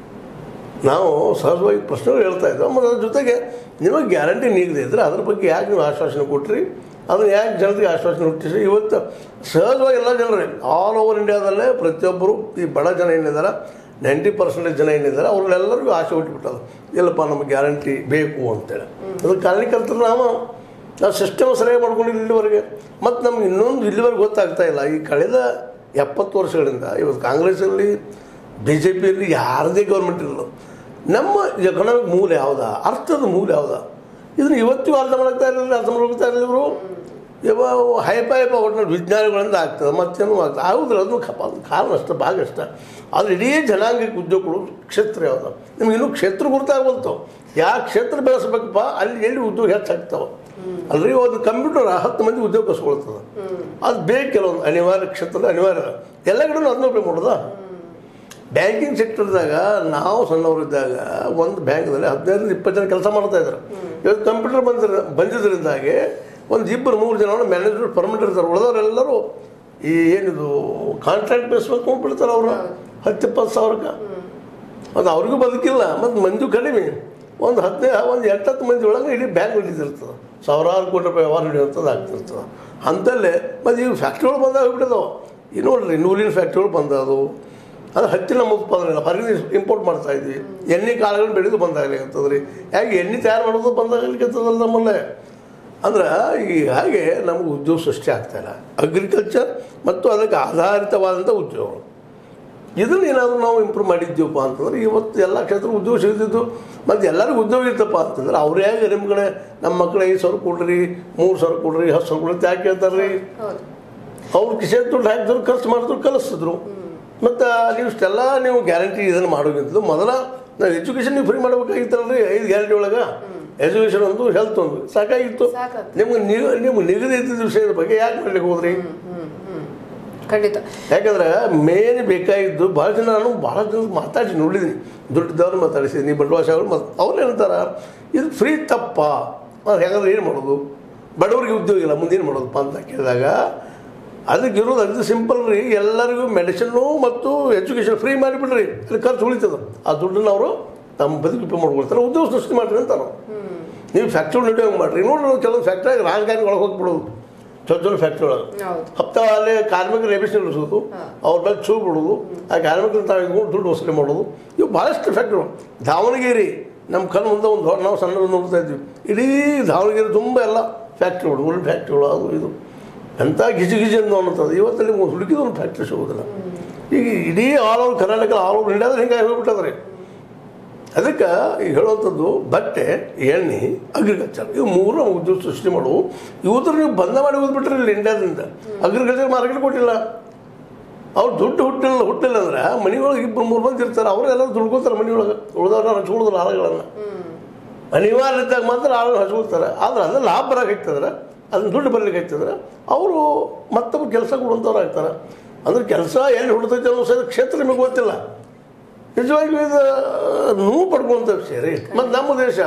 Speaker 2: ನಾವು ಸಹಜವಾಗಿ ಪ್ರಶ್ನೆಗಳು ಹೇಳ್ತಾ ಇದ್ದೋ ಮತ್ತು ಅದ್ರ ಜೊತೆಗೆ ನಿಮಗೆ ಗ್ಯಾರಂಟಿ ನೀಡದೇ ಇದ್ದರೆ ಅದ್ರ ಬಗ್ಗೆ ಯಾಕೆ ನೀವು ಆಶ್ವಾಸನೆ ಕೊಟ್ರಿ ಅದನ್ನು ಯಾಕೆ ಜನರಿಗೆ ಆಶ್ವಾಸನೆ ಹುಟ್ಟಿಸಿ ಇವತ್ತು ಸಹಜವಾಗಿ ಎಲ್ಲ ಜನರೇ ಆಲ್ ಓವರ್ ಇಂಡಿಯಾದಲ್ಲೇ ಪ್ರತಿಯೊಬ್ಬರು ಈ ಬಡ ಜನ ಏನಿದ್ದಾರೆ ನೈಂಟಿ ಪರ್ಸೆಂಟೇಜ್ ಜನ ಏನಿದ್ದಾರೆ ಅವ್ರೆಲ್ಲರಿಗೂ ಆಸೆ ಹುಟ್ಟಿಬಿಟ್ಟದು ಇಲ್ಲಪ್ಪ ನಮಗೆ ಗ್ಯಾರಂಟಿ ಬೇಕು ಅಂತೇಳಿ ಅದಕ್ಕೆ ಕಾರಣೀಕರ್ತರು ನಾವು ನಾವು ಸಿಸ್ಟಮ್ ಸರಿಯಾಗಿ ಮಾಡ್ಕೊಂಡಿಲ್ಲ ಇಲ್ಲಿವರೆಗೆ ಮತ್ತು ನಮ್ಗೆ ಇನ್ನೊಂದು ಇಲ್ಲಿವರೆಗೆ ಗೊತ್ತಾಗ್ತಾ ಇಲ್ಲ ಈ ಕಳೆದ ಎಪ್ಪತ್ತು ವರ್ಷಗಳಿಂದ ಇವತ್ತು ಕಾಂಗ್ರೆಸ್ಸಲ್ಲಿ ಬಿ ಜೆ ಪಿಯಲ್ಲಿ ಯಾರದೇ ಗೌರ್ಮೆಂಟ್ ಇರಲ್ಲ ನಮ್ಮ ಎಕನಾಮಿಕ್ ಮೂಲ ಯಾವುದಾ ಅರ್ಥದ ಮೂಲ ಯಾವುದಾ ಇದನ್ನು ಇವತ್ತಿಗೂ ಅರ್ಥ ಮಾಡ್ತಾ ಇರಲಿಲ್ಲ ಅರ್ಥ ಮಾಡ್ಕೊಳ್ತಾ ಇರಲಿಲ್ಲ ಇವರು ಇವ ಹೈಪ ಹೈಪ ಒಟ್ಟಿನಲ್ಲಿ ವಿಜ್ಞಾನಿಗಳಿಂದ ಆಗ್ತದೆ ಮತ್ತೇನು ಆಗ್ತದೆ ಆಗುದಿಲ್ಲ ಅದನ್ನು ಕಪ ಅದು ಕಾರಣ ಅಷ್ಟ ಭಾಗ ಅಷ್ಟ ಅದು ಇಡೀ ಜನಾಂಗಕ್ಕೆ ಉದ್ಯೋಗ ಕೊಡೋ ಕ್ಷೇತ್ರ ಯಾವುದು ನಿಮ್ಗೆ ಇನ್ನೂ ಕ್ಷೇತ್ರ ಗುರ್ತಾಗ್ಬಲ್ತು ಯಾವ ಕ್ಷೇತ್ರ ಬೆಳೆಸ್ಬೇಕಪ್ಪ ಅಲ್ಲಿ ಎಲ್ಲಿ ಉದ್ಯೋಗ ಹೆಚ್ಚಾಗ್ತಾವೆ ಅಲ್ರಿ ಒಂದು ಕಂಪ್ಯೂಟರ್ ಹತ್ತು ಮಂದಿ ಉದ್ಯೋಗ ಕಸ್ಕೊಳ್ತದೆ ಅದು ಬೇಕು ಕೆಲವೊಂದು ಅನಿವಾರ್ಯ ಕ್ಷೇತ್ರ ಅನಿವಾರ್ಯ ಎಲ್ಲ ಕಡೆ ಅದನ್ನ ಉಪಯೋಗ ಮಾಡೋದಾ ಬ್ಯಾಂಕಿಂಗ್ ಸೆಕ್ಟರ್ದಾಗ ನಾವು ಸಣ್ಣವರಿದ್ದಾಗ ಒಂದು ಬ್ಯಾಂಕ್ದಲ್ಲಿ ಹದಿನೈದರಿಂದ ಇಪ್ಪತ್ತು ಜನ ಕೆಲಸ ಮಾಡ್ತಾ ಇದ್ರು ಇವತ್ತು ಕಂಪ್ಯೂಟರ್ ಬಂದಿರ ಬಂದಿದ್ದರಿಂದಾಗಿ ಒಂದು ಇಬ್ಬರು ಮೂರು ಜನ ಮ್ಯಾನೇಜರ್ ಪರ್ಮನೆಂಟ್ ಇರ್ತಾರೆ ಉಳಿದವರೆಲ್ಲರೂ ಈ ಏನಿದು ಕಾಂಟ್ರಾಕ್ಟ್ ಬೇಸ್ ಮೇಲೆ ತೊಗೊಂಡ್ಬಿಡ್ತಾರೆ ಅವರು ಹತ್ತು ಇಪ್ಪತ್ತು ಸಾವಿರಕ್ಕೆ ಅದು ಅವ್ರಿಗೂ ಬದುಕಿಲ್ಲ ಮತ್ತು ಮಂಜು ಕಡಿಮೆ ಒಂದು ಹದಿನೈದು ಒಂದು ಎಂಟತ್ತು ಮಂದಿ ಒಳಗೆ ಇಡೀ ಬ್ಯಾಂಕ್ ಹಿಡಿದಿರ್ತದೆ ಸಾವಿರಾರು ಕೋಟಿ ರೂಪಾಯಿ ವ್ಯವಹಾರ ಹಿಡಿಯುವಂಥದ್ದು ಆಗ್ತಿರ್ತದೆ ಅಂಥಲ್ಲೇ ಮತ್ತು ಈಗ ಫ್ಯಾಕ್ಟ್ರಿಗಳು ಬಂದಾಗ ಹೋಗ್ಬಿಟ್ಟಿದಾವೆ ಈ ನೋಡ್ರಿ ನೂಲಿನ ಫ್ಯಾಕ್ಟ್ರಿಗಳು ಬಂದವು ಅದು ಹತ್ತಿ ನಮ್ಮ ಉತ್ಪಾದನೆ ಇಲ್ಲ ಹೊರಗಿನ ಇಂಪೋರ್ಟ್ ಮಾಡ್ತಾ ಇದ್ವಿ ಎಣ್ಣೆ ಕಾಳುಗಳು ಬೆಳೆದು ಬಂದಾಗಲಿಕ್ಕತ್ತದ ರೀ ಯಾಕೆ ಎಣ್ಣೆ ತಯಾರು ಮಾಡೋದು ಬಂದಾಗಲಿಕ್ಕತ್ತದಲ್ಲ ನಮ್ಮಲ್ಲೇ ಅಂದ್ರೆ ಈ ಹಾಗೆ ನಮಗೆ ಉದ್ಯೋಗ ಸೃಷ್ಟಿ ಆಗ್ತಾ ಇಲ್ಲ ಅಗ್ರಿಕಲ್ಚರ್ ಮತ್ತು ಅದಕ್ಕೆ ಆಧಾರಿತವಾದಂಥ ಉದ್ಯೋಗಗಳು ಇದನ್ನು ಏನಾದರೂ ನಾವು ಇಂಪ್ರೂವ್ ಮಾಡಿದ್ದೀವಪ್ಪ ಅಂತಂದ್ರೆ ಇವತ್ತು ಎಲ್ಲ ಕ್ಷೇತ್ರ ಉದ್ಯೋಗ ಸಿಗ್ತಿತ್ತು ಮತ್ತು ಎಲ್ಲರಿಗೂ ಉದ್ಯೋಗ ಇರ್ತಪ್ಪ ಅಂತಂದ್ರೆ ಅವ್ರು ಹೇಗೆ ನಿಮ್ಮ ಕಡೆ ನಮ್ಮ ಮಕ್ಳು ಐದು ಸಾವಿರ ಕೊಡ್ರಿ ಮೂರು ಸಾವಿರ ಕೊಡ್ರಿ ಹತ್ತು ಸಾವಿರ ಕೊಡ್ರಿ ಅಂತ ಯಾಕೆ ಹೇಳ್ತಾರೆ ರೀ
Speaker 1: ಹೌದು
Speaker 2: ಅವ್ರು ಕಿಸೆ ದುಡ್ಡು ಹಾಕಿದ್ರು ಖರ್ಚು ಮಾಡಿದ್ರು ಕಲಿಸಿದ್ರು ಮತ್ತು ನೀವು ಇಷ್ಟೆಲ್ಲ ನೀವು ಗ್ಯಾರಂಟಿ ಇದನ್ನು ಮಾಡೋಕ್ಕಿಂತ ಮೊದಲ ನಾವು ಎಜುಕೇಷನ್ ನೀವು ಫ್ರೀ ಮಾಡ್ಬೇಕಾಗಿತ್ತಲ್ರಿ ಐದು ಗ್ಯಾರಂಟಿ ಒಳಗೆ ಎಜುಕೇಷನ್ ಒಂದು ಹೆಲ್ತ್ ಒಂದು ಸಾಕಾಗಿತ್ತು
Speaker 1: ಸಾಕಾಗ್ತದೆ.
Speaker 2: ನಿಮ್ಗೆ ನೀವು ನಿಮ್ಗೆ ನಿಗದಿತ ವಿಷಯದ ಬಗ್ಗೆ ಯಾಕೆ ಮಾಡ್ಲಿಕ್ಕೆ ಹೋದ್ರಿ
Speaker 1: ಹ್ಮ್ ಹ್ಮ್ ಖಂಡಿತ
Speaker 2: ಯಾಕಂದ್ರೆ ಮೇನ್ ಬೇಕಾಗಿದ್ದು ಭಾಳ ಜನ ನಾನು ಭಾಳ ಜನ ಮಾತಾಡಿ ನೋಡಿದ್ದೀನಿ ದುಡ್ಡಿದ್ದವ್ರು ಮಾತಾಡಿಸಿದ್ದೀನಿ ಬಂಡವಾಳಶಾಹಿಗಳು ಮತ್ತು ಅವ್ರು ಏನಂತಾರ ಇದು ಫ್ರೀ ತಪ್ಪ ಅದು ಯಾಕಂದ್ರೆ ಏನು ಮಾಡೋದು ಬಡವರಿಗೆ ಉದ್ಯೋಗ ಇಲ್ಲ ಮುಂದೇನು ಮಾಡೋದಪ್ಪ ಅಂತ ಕೇಳಿದಾಗ ಅದಕ್ಕೆ ಇರೋದು ಅದು ಸಿಂಪಲ್ ರೀ ಎಲ್ಲರಿಗೂ ಮೆಡಿಸಿನ್ನು ಮತ್ತು ಎಜುಕೇಷನ್ ಫ್ರೀ ಮಾಡಿಬಿಡ್ರಿ ಇಲ್ಲಿ ಖರ್ಚು ಉಳಿತದ ಆ ದುಡ್ಡನ್ನ ಅವರು ತಮ್ಮ ಬದುಕು ಉಪಯೋಗ ಮಾಡ್ಕೊಳ್ತಾರೆ ಉದ್ಯೋಗ ಸೃಷ್ಟಿ ಮಾಡ್ರಿ ಅಂತಾರೆ ನೀವು ಫ್ಯಾಕ್ಟ್ರಿ ನಡೆಯೋಂಗೆ ಮಾಡ್ರಿ ನೋಡಿ ಕೆಲವೊಂದು ಫ್ಯಾಕ್ಟ್ರಿಯಾಗ ರಾಜಕಾರಣಿ ಒಳಗೆ ಹೋಗ್ಬಿಡೋದು ದೊಡ್ಡ ದೊಡ್ಡ ಫ್ಯಾಕ್ಟ್ರಿ ಒಳಗೆ
Speaker 1: ಹೌದು
Speaker 2: ಹಪ್ತಾ ಅಲ್ಲಿ ಕಾರ್ಮಿಕರು ರೇಬಿಸಿ ನಿಲ್ಲಿಸೋದು ಅವ್ರ ಮೇಲೆ ಚೂ ಬಿಡೋದು ಆ ಕಾರ್ಮಿಕರು ತಾವು ಇಟ್ಕೊಂಡು ದುಡ್ಡು ವಸೂಲಿ ಮಾಡೋದು ಇವು ಭಾಳಷ್ಟು ಫ್ಯಾಕ್ಟ್ರಿ ದಾವಣಗೆರೆ ನಮ್ಮ ಕಣ್ಣು ಮುಂದೆ ಒಂದು ದೊಡ್ಡ ನಾವು ಸಣ್ಣ ನೋಡ್ತಾ ಇದ್ವಿ ಇಡೀ ದಾವಣಗೆರೆ ತುಂಬ ಎಲ್ಲ ಫ್ಯಾಕ್ಟ್ರಿಗಳು ಉಳ್ಳಿ ಫ್ಯಾಕ್ಟ್ರಿಗಳು ಅದು ಇದು ಎಂಥ ಗಿಜಿ ಗಿಜಿ ಅಂತ ಅನ್ನೋದು ಇವತ್ತಲ್ಲಿ ಒಂದು ಹುಡುಕಿದ ಒಂದು ಫ್ಯಾಕ್ಟ್ರಿ ಸಿಗೋದಿಲ್ಲ ಈಗ ಇಡೀ all over Karnataka all over ಇಂಡಿಯಾದಲ್ಲಿ ಹಿಂಗಾಗಿ ಹೋಗ್ಬಿಟ್ಟದ್ರಿ ಅದಕ್ಕೆ ಈಗ ಹೇಳುವಂಥದ್ದು ಬಟ್ಟೆ ಎಣ್ಣೆ ಅಗ್ರಿಕಲ್ಚರ್ ಇವು ಮೂರು ನಾವು ಉದ್ಯೋಗ ಸೃಷ್ಟಿ ಮಾಡುವು ಇವತ್ತರ ನೀವು ಬಂದ ಮಾಡಿ ಓದ್ಬಿಟ್ರಿ ಇಲ್ಲಿ ಇಂಡಿಯಾದಿಂದ ಅಗ್ರಿಕಲ್ಚರ್ ಮಾರ್ಕೆಟ್ ಕೊಟ್ಟಿಲ್ಲ ಅವ್ರು ದುಡ್ಡು ಹುಟ್ಟಿಲ್ಲ ಹುಟ್ಟಿಲ್ಲ ಅಂದ್ರೆ ಮನೆಯೊಳಗೆ ಇಬ್ಬರು ಮೂರು ಮಂದಿ ಇರ್ತಾರೆ ಅವರೆಲ್ಲ ದುಡ್ಕೋತಾರೆ ಮನೆಯೊಳಗೆ ಉಳಿದವ್ರನ್ನ ಹಚ್ಕೊಳ್ಳೋದಿಲ್ಲ ಆಳುಗಳನ್ನು ಅನಿವಾರ್ಯ ಇದ್ದಾಗ ಮಾತ್ರ ಆಳು ಹಚ್ಕೊಳ್ತಾರೆ ಆದ್ರೆ ಅದನ್ನ ಲಾಭ ಬರೋಕೈತಂದ್ರೆ ಅದನ್ನ ದುಡ್ಡು ಬರ್ಲಿಕ್ಕೆ ಐತಂದ್ರೆ ಅವರು ಮತ್ತೊಬ್ಬ ಕೆಲಸ ಕೊಡುವಂಥವ್ರು ಆಗ್ತಾರೆ ಅಂದ್ರೆ ಕೆಲಸ ಎಲ್ಲಿ ಹುಡ್ತೈತೆ ಅನ್ನೋ ಸಹಿತ ಕ್ಷೇತ್ರ ನಿಮಗೆ ಗೊತ್ತಿಲ್ಲ ನಿಜವಾಗಿಯೂ ಇದು ನೋವು ಪಡ್ಕೊಂತ ವಿಷಯ ರೀ ಮತ್ತು ನಮ್ಮ ದೇಶ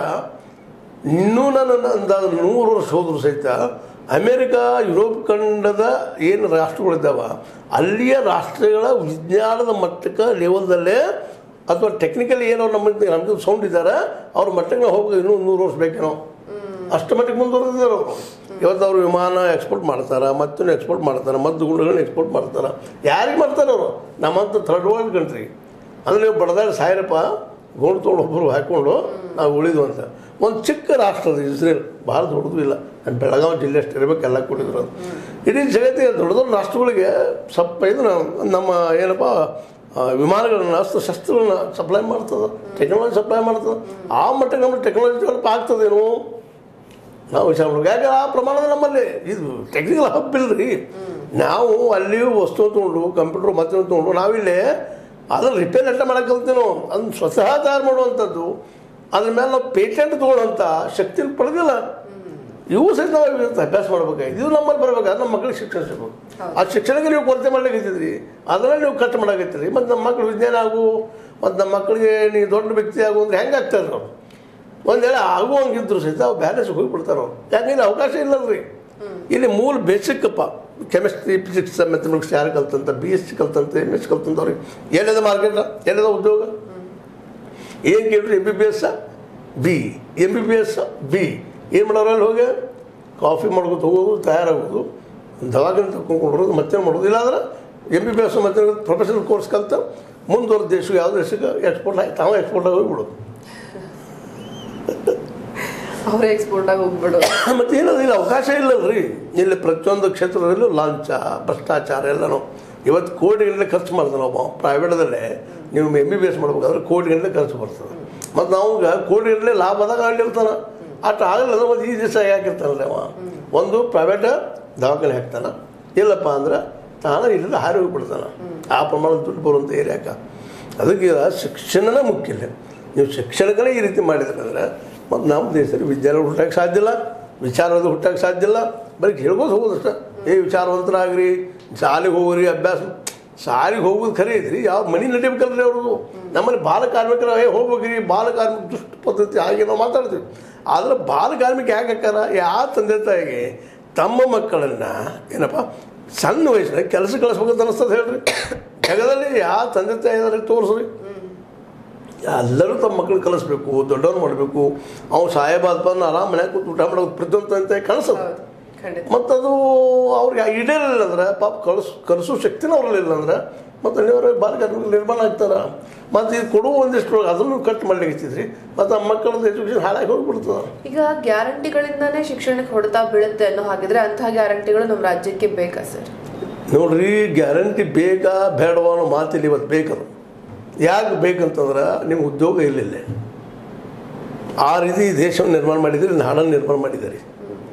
Speaker 2: ಇನ್ನೂ ನಾನು ಅಂದಾಜು ನೂರು ವರ್ಷ ಹೋದ್ರು ಸಹಿತ ಅಮೇರಿಕ ಯುರೋಪ್ ಖಂಡದ ಏನು ರಾಷ್ಟ್ರಗಳಿದ್ದಾವ ಅಲ್ಲಿಯ ರಾಷ್ಟ್ರಗಳ ವಿಜ್ಞಾನದ ಮಟ್ಟಕ್ಕೆ ಲೆವೆಲ್ದಲ್ಲೇ ಅಥವಾ ಟೆಕ್ನಿಕಲಿ ಏನೋ ನಮ್ಮ ನಮ್ದು ಸೌಂಡ್ ಇದ್ದಾರೆ ಅವ್ರ ಮಟ್ಟಕ್ಕೆ ನಾವು ಹೋಗಿ ಇನ್ನೂ ನೂರು ವರ್ಷ ಬೇಕೇನೋ ಅಷ್ಟು ಮಟ್ಟಿಗೆ ಮುಂದುವರೆದಿದ್ದಾರೆ ಅವರು ಇವತ್ತು ಅವರು ವಿಮಾನ ಎಕ್ಸ್ಪೋರ್ಟ್ ಮಾಡ್ತಾರೆ ಮತ್ತೂ ಎಕ್ಸ್ಪೋರ್ಟ್ ಮಾಡ್ತಾರೆ ಮದ್ದು ಗುಂಡುಗಳನ್ನ ಎಕ್ಸ್ಪೋರ್ಟ್ ಮಾಡ್ತಾರೆ ಯಾರಿಗೆ ಮಾಡ್ತಾರೆ ಅವರು ನಮ್ಮಂಥ ಥರ್ಡ್ ವರ್ಲ್ಡ್ ಕಂಟ್ರಿ ಅಂದರೆ ನೀವು ಬಡದಾಡಿ ಸಾಯರಪ್ಪ ಗೋಣು ತೊಗೊಂಡು ಒಬ್ಬರು ಹಾಕ್ಕೊಂಡು ನಾವು ಉಳಿದು ಅಂತ ಒಂದು ಚಿಕ್ಕ ರಾಷ್ಟ್ರ ಅದು ಇಸ್ರೇಲ್ ಭಾಳ ದೊಡ್ಡದು ಇಲ್ಲ ನಮ್ಮ ಬೆಳಗಾವಿ ಜಿಲ್ಲೆ ಅಷ್ಟು ಇರಬೇಕು ಎಲ್ಲ ಕೊಟ್ಟಿದ್ರು ಅದು ಇಡೀ ಜಗತ್ತಿಗೆ ದೊಡ್ಡ ದೊಡ್ಡ ರಾಷ್ಟ್ರಗಳಿಗೆ ಸಪ್ಪ ಇದು ನಮ್ಮ ಏನಪ್ಪ ಆ, ವಿಮಾನಗಳನ್ನ ಅಸ್ತ್ರ ಶಸ್ತ್ರಗಳನ್ನ ಸಪ್ಲೈ ಮಾಡ್ತದೆ ಟೆಕ್ನಾಲಜಿ ಸಪ್ಲೈ ಮಾಡ್ತದೆ ಆ ಮಟ್ಟಕ್ಕೆ ನಮ್ಮ ಟೆಕ್ನಾಲಜಿ ಡೆವಲಪ್ ಆಗ್ತದೇನೋ ನಾವು ವಿಚಾರ ಮಾಡ್ಬೇಕು ಯಾಕೆ ಆ ಪ್ರಮಾಣದ ನಮ್ಮಲ್ಲಿ ಇದು ಟೆಕ್ನಿಕಲ್ ಹಬ್ ಇಲ್ರಿ ನಾವು ಅಲ್ಲಿಯೂ ವಸ್ತು ತೊಗೊಂಡು ಕಂಪ್ಯೂಟರ್ ಮತ್ತೆ ತೊಗೊಂಡು ನಾವಿಲ್ಲಿ ಅದನ್ನು ರಿಪೇರ್ ಅಟ್ಟ ಮಾಡಕ್ಕೆ ಕಲ್ತೀವಿ ನಾವು ಅದನ್ನ ಸ್ವತಃ ತಯಾರು ಮಾಡುವಂಥದ್ದು ಅದ್ರ ಮೇಲೆ ನಾವು ಪೇಟೆಂಟ್ ತೊಗೊಳ್ಳೋಂಥ ಶಕ್ತಿ ಪಡೆದಿಲ್ಲ ಇವು ಸಹಿತ ನಾವು ಇವತ್ತು ಅಭ್ಯಾಸ ಮಾಡ್ಬೇಕಾಗಿತ್ತು ಇದು ನಮ್ಮಲ್ಲಿ ಬರ್ಬೇಕಾದ್ರೆ ನಮ್ಮ ಮಕ್ಕಳಿಗೆ ಶಿಕ್ಷಣ ಸಿಗ್ಬೇಕು ಆ ಶಿಕ್ಷಣಕ್ಕೆ ನೀವು ಕೊರತೆ ಮಾಡ್ಲಿಕ್ಕೆ ಅದನ್ನ ನೀವು ಕಟ್ ಮಾಡಾಕತ್ತೀರಿ ಮತ್ತು ನಮ್ಮ ಮಕ್ಕಳು ವಿಜ್ಞಾನ ಆಗು ಮತ್ತು ನಮ್ಮ ಮಕ್ಕಳಿಗೆ ನೀವು ದೊಡ್ಡ ವ್ಯಕ್ತಿ ಆಗು ಅಂದ್ರೆ ಹೆಂಗೆ ಆಗ್ತಾರೆ ನಾವು ಒಂದು ವೇಳೆ ಆಗುವಂಗಿದ್ರು ಸಹಿತ ಅವು ಬ್ಯಾಲೆನ್ಸ್ ಹೋಗಿಬಿಡ್ತಾರೆ ಅವ್ರು ಯಾಕಂದ್ರೆ ಅವಕಾಶ ಇಲ್ಲಲ್ರಿ ಇಲ್ಲಿ ಮೂಲ ಬೇಸಿಕ್ಕಪ್ಪ ಕೆಮಿಸ್ಟ್ರಿ ಫಿಸಿಕ್ಸ್ ಮೆಥಮೆಟಿಕ್ಸ್ ಯಾರು ಕಲ್ತಂತ ಬಿ ಎಸ್ ಸಿ ಕಲ್ತಂತ ಎಮ್ ಎಸ್ ಕಲ್ತಂತವ್ರಿಗೆ ಎಲ್ಲಿದ ಮಾರ್ಕೆಟ್ ಎಲ್ಲಿದ ಉದ್ಯೋಗ ಏನು ಕೇಳಿದ್ರು M B B S B M B B S B ಏನು ಮಾಡೋರು ಅಲ್ಲಿ ಹೋಗಿ ಕಾಫಿ ಮಾಡ್ಕೊತ ಹೋಗೋದು ತಯಾರಾಗೋದು ದವಾಖಾನೆ ತಗೊಂಡ್ಕೊಡೋದು ಮತ್ತೇನು ಮಾಡೋದು ಇಲ್ಲಾಂದ್ರೆ ಎಮ್ ಬಿ ಬಿ ಎಸ್ ಮತ್ತೆ ಪ್ರೊಫೆಷನಲ್ ಕೋರ್ಸ್ ಕಲ್ತು ಮುಂದುವರೆದ ದೇಶಕ್ಕೆ ಯಾವ ದೇಶಕ್ಕೆ ಎಕ್ಸ್ಪೋರ್ಟ್ ಆಗಿ ತಾವು ಎಕ್ಸ್ಪೋರ್ಟ್ ಆಗಿ ಹೋಗ್ಬಿಡೋದು
Speaker 1: ಅವರೇ ಎಕ್ಸ್ಪೋರ್ಟ್ ಆಗಿ ಹೋಗ್ಬಿಡೋದು
Speaker 2: ಮತ್ತೆ ಏನದು ಇಲ್ಲಿ ಅವಕಾಶ ಇಲ್ಲಲ್ರಿ ಇಲ್ಲಿ ಪ್ರತಿಯೊಂದು ಕ್ಷೇತ್ರದಲ್ಲೂ ಲಾಂಛ ಭ್ರಷ್ಟಾಚಾರ ಎಲ್ಲನೂ ಇವತ್ತು ಕೋಟಿಗಟ್ಟಲೆ ಖರ್ಚು ಮಾಡ್ತಾನೆ ಒಬ್ಬ ಪ್ರೈವೇಟ್ದಲ್ಲೇ ನೀವು ಎಮ್ ಬಿ ಬಿ ಎಸ್ ಮಾಡ್ಬೇಕಾದ್ರೆ ಕೋಟಿಗಟ್ಟಲೆ ಖರ್ಚು ಬರ್ತದೆ ಮತ್ತು ನಾವು ಕೋಟಿಗಟ್ಟಲೆ ಲಾಭದಾಗ ಆಡಿರ್ತಾನೆ ಅಷ್ಟು ಆಗಲ್ಲ ಅಂದ್ರೆ ಒಂದು ಈ ದಿವಸ ಹಾಕಿರ್ತಾನಲ್ಲ ಅವ ಒಂದು ಪ್ರೈವೇಟ್ ದವಾಖಾನೆ ಹಾಕ್ತಾನೆ ಇಲ್ಲಪ್ಪ ಅಂದ್ರೆ ತಾನು ಇಲ್ಲದ ಹಾರಿ ಹೋಗ್ಬಿಡ್ತಾನೆ ಆ ಪ್ರಮಾಣದ ದುಡ್ಡು ಬರುವಂಥ ಏರಿಯಾಕ ಅದಕ್ಕೆ ಶಿಕ್ಷಣನೇ ಮುಖ್ಯ ಇಲ್ಲ ನೀವು ಶಿಕ್ಷಣಗಳೇ ಈ ರೀತಿ ಮಾಡಿದ್ರೆ ಅಂದ್ರೆ ಮತ್ತು ನಮ್ಮ ದೇಶದಲ್ಲಿ ವಿದ್ಯಾಲಯ ಹುಟ್ಟಕ್ಕೆ ಸಾಧ್ಯ ಇಲ್ಲ ವಿಚಾರದ ಹುಟ್ಟಕ್ಕೆ ಸಾಧ್ಯ ಇಲ್ಲ ಬರೀ ಹೇಳ್ಬೋದು ಹೋಗೋದಷ್ಟೇ ಏ ವಿಚಾರವಂತರಾಗ್ರಿ ಶಾಲೆಗೆ ಹೋಗ್ರಿ ಅಭ್ಯಾಸ ಶಾಲೆಗೆ ಹೋಗೋದು ಖರೆ ಐತ್ರಿ ಯಾವ ಮನೆ ನಡಿಬೇಕಲ್ರಿ ಅವ್ರದ್ದು ನಮ್ಮಲ್ಲಿ ಬಾಲ ಕಾರ್ಮಿಕರ ಏ ಹೋಗ್ಬೇಕ್ರಿ ಬಾಲ ಕಾರ್ಮಿಕ ದುಷ್ಟ ಪದ್ಧತಿ ಹಾಗೆ ನಾವು ಮಾತಾಡ್ತೀವಿ ಆದರೆ ಬಾಲ ಕಾರ್ಮಿಕ ಯಾಕೆ ಹಾಕಾರ ಯಾವ ತಂದೆ ತಾಯಿಗೆ ತಮ್ಮ ಮಕ್ಕಳನ್ನು ಏನಪ್ಪ ಸಣ್ಣ ವಯಸ್ಸಿನಾಗ ಕೆಲಸ ಕಳಿಸ್ಬೇಕಂತ ಅನಿಸ್ತದೆ ಹೇಳ್ರಿ ಜಗದಲ್ಲಿ ಯಾವ ತಂದೆ ತಾಯಿ ಇದಾರೆ ತೋರಿಸ್ರಿ ಎಲ್ಲರೂ ತಮ್ಮ ಮಕ್ಕಳು ಕಲಿಸ್ಬೇಕು ದೊಡ್ಡವ್ರು ಮಾಡಬೇಕು ಅವ್ನು ಸಾಹೇಬಾದಪ್ಪ ಆರಾಮ್ ಮನ್ಯಾಗ ಕೂತು ಊಟ ಮಾಡೋದು ಪ್ರತಿಯೊಂದು ತಂದೆ ತಾಯಿ ಕಳಿಸೋದು
Speaker 1: ಹೌದು ಖಂಡಿತ
Speaker 2: ಮತ್ತದು ಅವ್ರಿಗೆ ಈಡೇರಿಲ್ಲ ಅಂದ್ರೆ ಪಾಪ ಕಳಿಸ್ ಕಲಿಸೋ ಶಕ್ತಿನ ಅವ್ರಲ್ಲಿಲ್ಲ ಅಂದ್ರೆ ಮತ್ತು ಅಲ್ಲಿಯವರ ಬಾಲಕಾರ್ಮಿಕರು ನಿರ್ಮಾಣ ಆಗ್ತಾರ ಮತ್ತು ಇದು ಕೊಡುವ ಒಂದಿಷ್ಟು ಅದನ್ನು ಕಟ್ ಮಾಡ್ಲಿಕ್ಕೆ ಮತ್ತು ನಮ್ಮ ಮಕ್ಕಳದ್ದು ಎಜುಕೇಷನ್ ಹಾಳಾಗಿ ಹೋಗ್ಬಿಡ್ತದೆ
Speaker 1: ಈಗ ಗ್ಯಾರಂಟಿಗಳಿಂದಾನೇ ಶಿಕ್ಷಣಕ್ಕೆ ಹೊಡೆತ ಬೀಳುತ್ತೆ ಅನ್ನೋ ಹಾಗಿದ್ರೆ ಅಂತಹ ಗ್ಯಾರಂಟಿಗಳು ನಮ್ಮ ರಾಜ್ಯಕ್ಕೆ ಬೇಕಾ ಸರ್
Speaker 2: ನೋಡ್ರಿ ಗ್ಯಾರಂಟಿ ಬೇಕಾ ಬೇಡವಾ ಅನ್ನೋ ಮಾತಿಲ್ಲ ಇವತ್ತು ಬೇಕದು ಯಾಕೆ ಬೇಕಂತಂದ್ರೆ ನಿಮ್ಗೆ ಉದ್ಯೋಗ ಇಲ್ಲಿಲ್ಲ ಆ ರೀತಿ ದೇಶವನ್ನು ನಿರ್ಮಾಣ ಮಾಡಿದ್ದೀರಿ ನಾಡನ್ನು ನಿರ್ಮಾಣ ಮಾಡಿದ್ದೀರಿ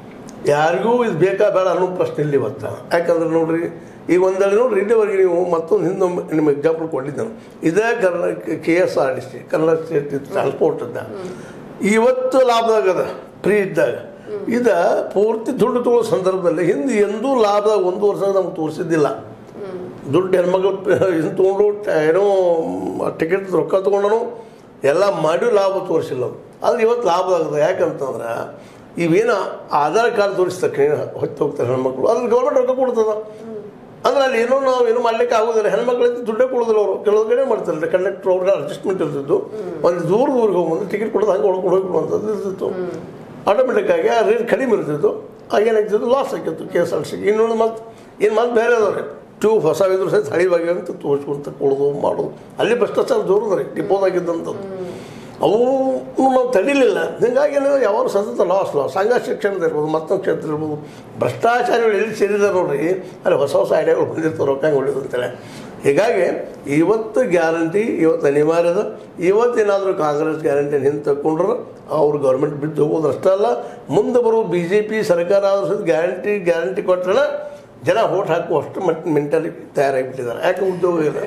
Speaker 2: ಯಾರಿಗೂ ಇದು ಬೇಕಾ ಬೇಡ ಅನ್ನೋ ಪ್ರಶ್ನೆ ಇಲ್ಲಿ ಇವತ್ತು ಯಾಕಂದ್ರೆ ನೋಡ್ರಿ ಈಗ ಒಂದಲ್ಲಿ ನೋಡ್ರಿ ಇಲ್ಲಿವರೆಗೆ ನೀವು ಮತ್ತೊಂದು ಹಿಂದೊಮ್ಮೆ ನಿಮ್ಗೆ ಎಕ್ಸಾಂಪಲ್ ಕೊಟ್ಟಿದ್ದೆ ನಾನು. ಇದೇ Kannada K S R T C Kannada state transport ಅದ ಇವತ್ತು ಲಾಭದಾಗದ ಫ್ರೀ ಇದ್ದಾಗ ಇದ ಪೂರ್ತಿ ದುಡ್ಡು ತಗೊಳ್ಳೋ ಸಂದರ್ಭದಲ್ಲಿ ಹಿಂದೆ ಎಂದೂ ಲಾಭದಾಗ ಒಂದು ವರ್ಷ ನಮ್ಗೆ ತೋರಿಸಿದ್ದಿಲ್ಲ ದುಡ್ಡು ಹೆಣ್ಮಕ್ಳು ಇದು ತೊಗೊಂಡು ಏನೋ ಟಿಕೆಟ್ ರೊಕ್ಕ ತೊಗೊಂಡನು ಎಲ್ಲ ಮಾಡಿ ಲಾಭ ತೋರಿಸಿಲ್ಲ ಅದು ಆದ್ರೆ ಇವತ್ತು ಲಾಭ ಆಗಿದೆ ಯಾಕಂತಂದ್ರೆ ಇವೇನು ಆಧಾರ್ ಕಾರ್ಡ್ ತೋರಿಸ್ತಕ್ಕೆ ಹೊತ್ತು ಹೋಗ್ತಾರೆ ಹೆಣ್ಮಕ್ಳು ಅದ್ರ ಗೌರ್ಮೆಂಟ್ ರೊಕ್ಕ ಕೊಡ್ತದ ಅಂದ್ರೆ ಅಲ್ಲಿ ಏನೋ ನಾವು ಏನು ಮಾಡ್ಲಿಕ್ಕೆ ಆಗೋದಿಲ್ಲ ಹೆಣ್ಮಕ್ಳಿಂದ ದುಡ್ಡೇ ಕೊಡೋದಿಲ್ಲ ಅವರು ಕೆಲವು ಕಡೆ ಮಾಡ್ತಾರೆ ಕಂಡಕ್ಟರ್ ಅವ್ರಿಗೆ ಅಡ್ಜಸ್ಟ್ಮೆಂಟ್ ಇರ್ತಿದ್ದು ಒಂದು ದೂರ ದೂರಿಗೆ ಹೋಗ್ಬಂದು ಟಿಕೆಟ್ ಕೊಡೋದು ಹಂಗೆ ಒಳಗೆ ಹೋಗ್ಬಿಡುವಂಥದ್ದು ಇರ್ತಿತ್ತು ಆಟೋಮೆಟಿಕ್ ಆಗಿ ಆ ರೇಟ್ ಕಡಿಮೆ ಇರ್ತಿತ್ತು ಏನಾಗ್ತಿತ್ತು ಲಾಸ್ ಆಗಿತ್ತು ಕೆ ಎಸ್ ಆರ್ ಸಿ ಇನ್ನೊಂದು ಮತ್ತೆ ಏನು ಮತ್ತೆ ಬೇರೆ ಅದಾವ್ರಿ ಟ್ಯೂಬ್ ಹೊಸ ಇದ್ರು ಸಹಿತ ಹಳಿವಾಗಿ ಅಂತ ತೋರಿಸ್ಕೊಂತ ಕೊಡೋದು ಮಾಡೋದು ಅಲ್ಲಿ ಭ್ರಷ್ಟಾಚಾರ ದೂರದ್ರಿ ಡಿಪೋದಾಗಿದ್ದಂಥದ್ದು ಅವು ನಾವು ತಡಿಲಿಲ್ಲ ಹೀಗಾಗಿ ಏನಿದೆ ಯಾವಾಗ ಸತತ ಲಾಸ್ ಲಾಸ್ ಸಂಘ ಶಿಕ್ಷಣದ ಇರ್ಬೋದು ಮತ್ತೊಂದು ಕ್ಷೇತ್ರ ಇರ್ಬೋದು ಭ್ರಷ್ಟಾಚಾರಿಗಳು ಎಲ್ಲಿ ಸೇರಿದ್ದಾರೆ ನೋಡ್ರಿ ಅಲ್ಲಿ ಹೊಸ ಹೊಸ ಐಡಿಯಾಗಳು ಬಂದಿರ್ತಾರೆ ರೊಕ್ಕ ಉಳಿದು ಅಂತೇಳಿ ಹೀಗಾಗಿ ಇವತ್ತು ಗ್ಯಾರಂಟಿ ಇವತ್ತು ಅನಿವಾರ್ಯದ ಇವತ್ತೇನಾದರೂ ಕಾಂಗ್ರೆಸ್ ಗ್ಯಾರಂಟಿ ಹಿಂದೆ ತಗೊಂಡ್ರೆ ಅವ್ರು ಗೌರ್ಮೆಂಟ್ ಬಿದ್ದು ಹೋಗೋದು ಅಷ್ಟೇ ಅಲ್ಲ ಮುಂದೆ ಬರೋ ಬಿ ಜೆ ಪಿ ಸರ್ಕಾರ ಆದ್ರೂ ಸಹಿತ ಗ್ಯಾರಂಟಿ ಗ್ಯಾರಂಟಿ ಕೊಟ್ಟರೆ ಜನ ಓಟ್ ಹಾಕುವಷ್ಟು ಮಟ್ಟ ಮೆಂಟಲಿ ತಯಾರಾಗಿಬಿಟ್ಟಿದ್ದಾರೆ ಯಾಕೆ ಉದ್ಯೋಗ ಇಲ್ಲ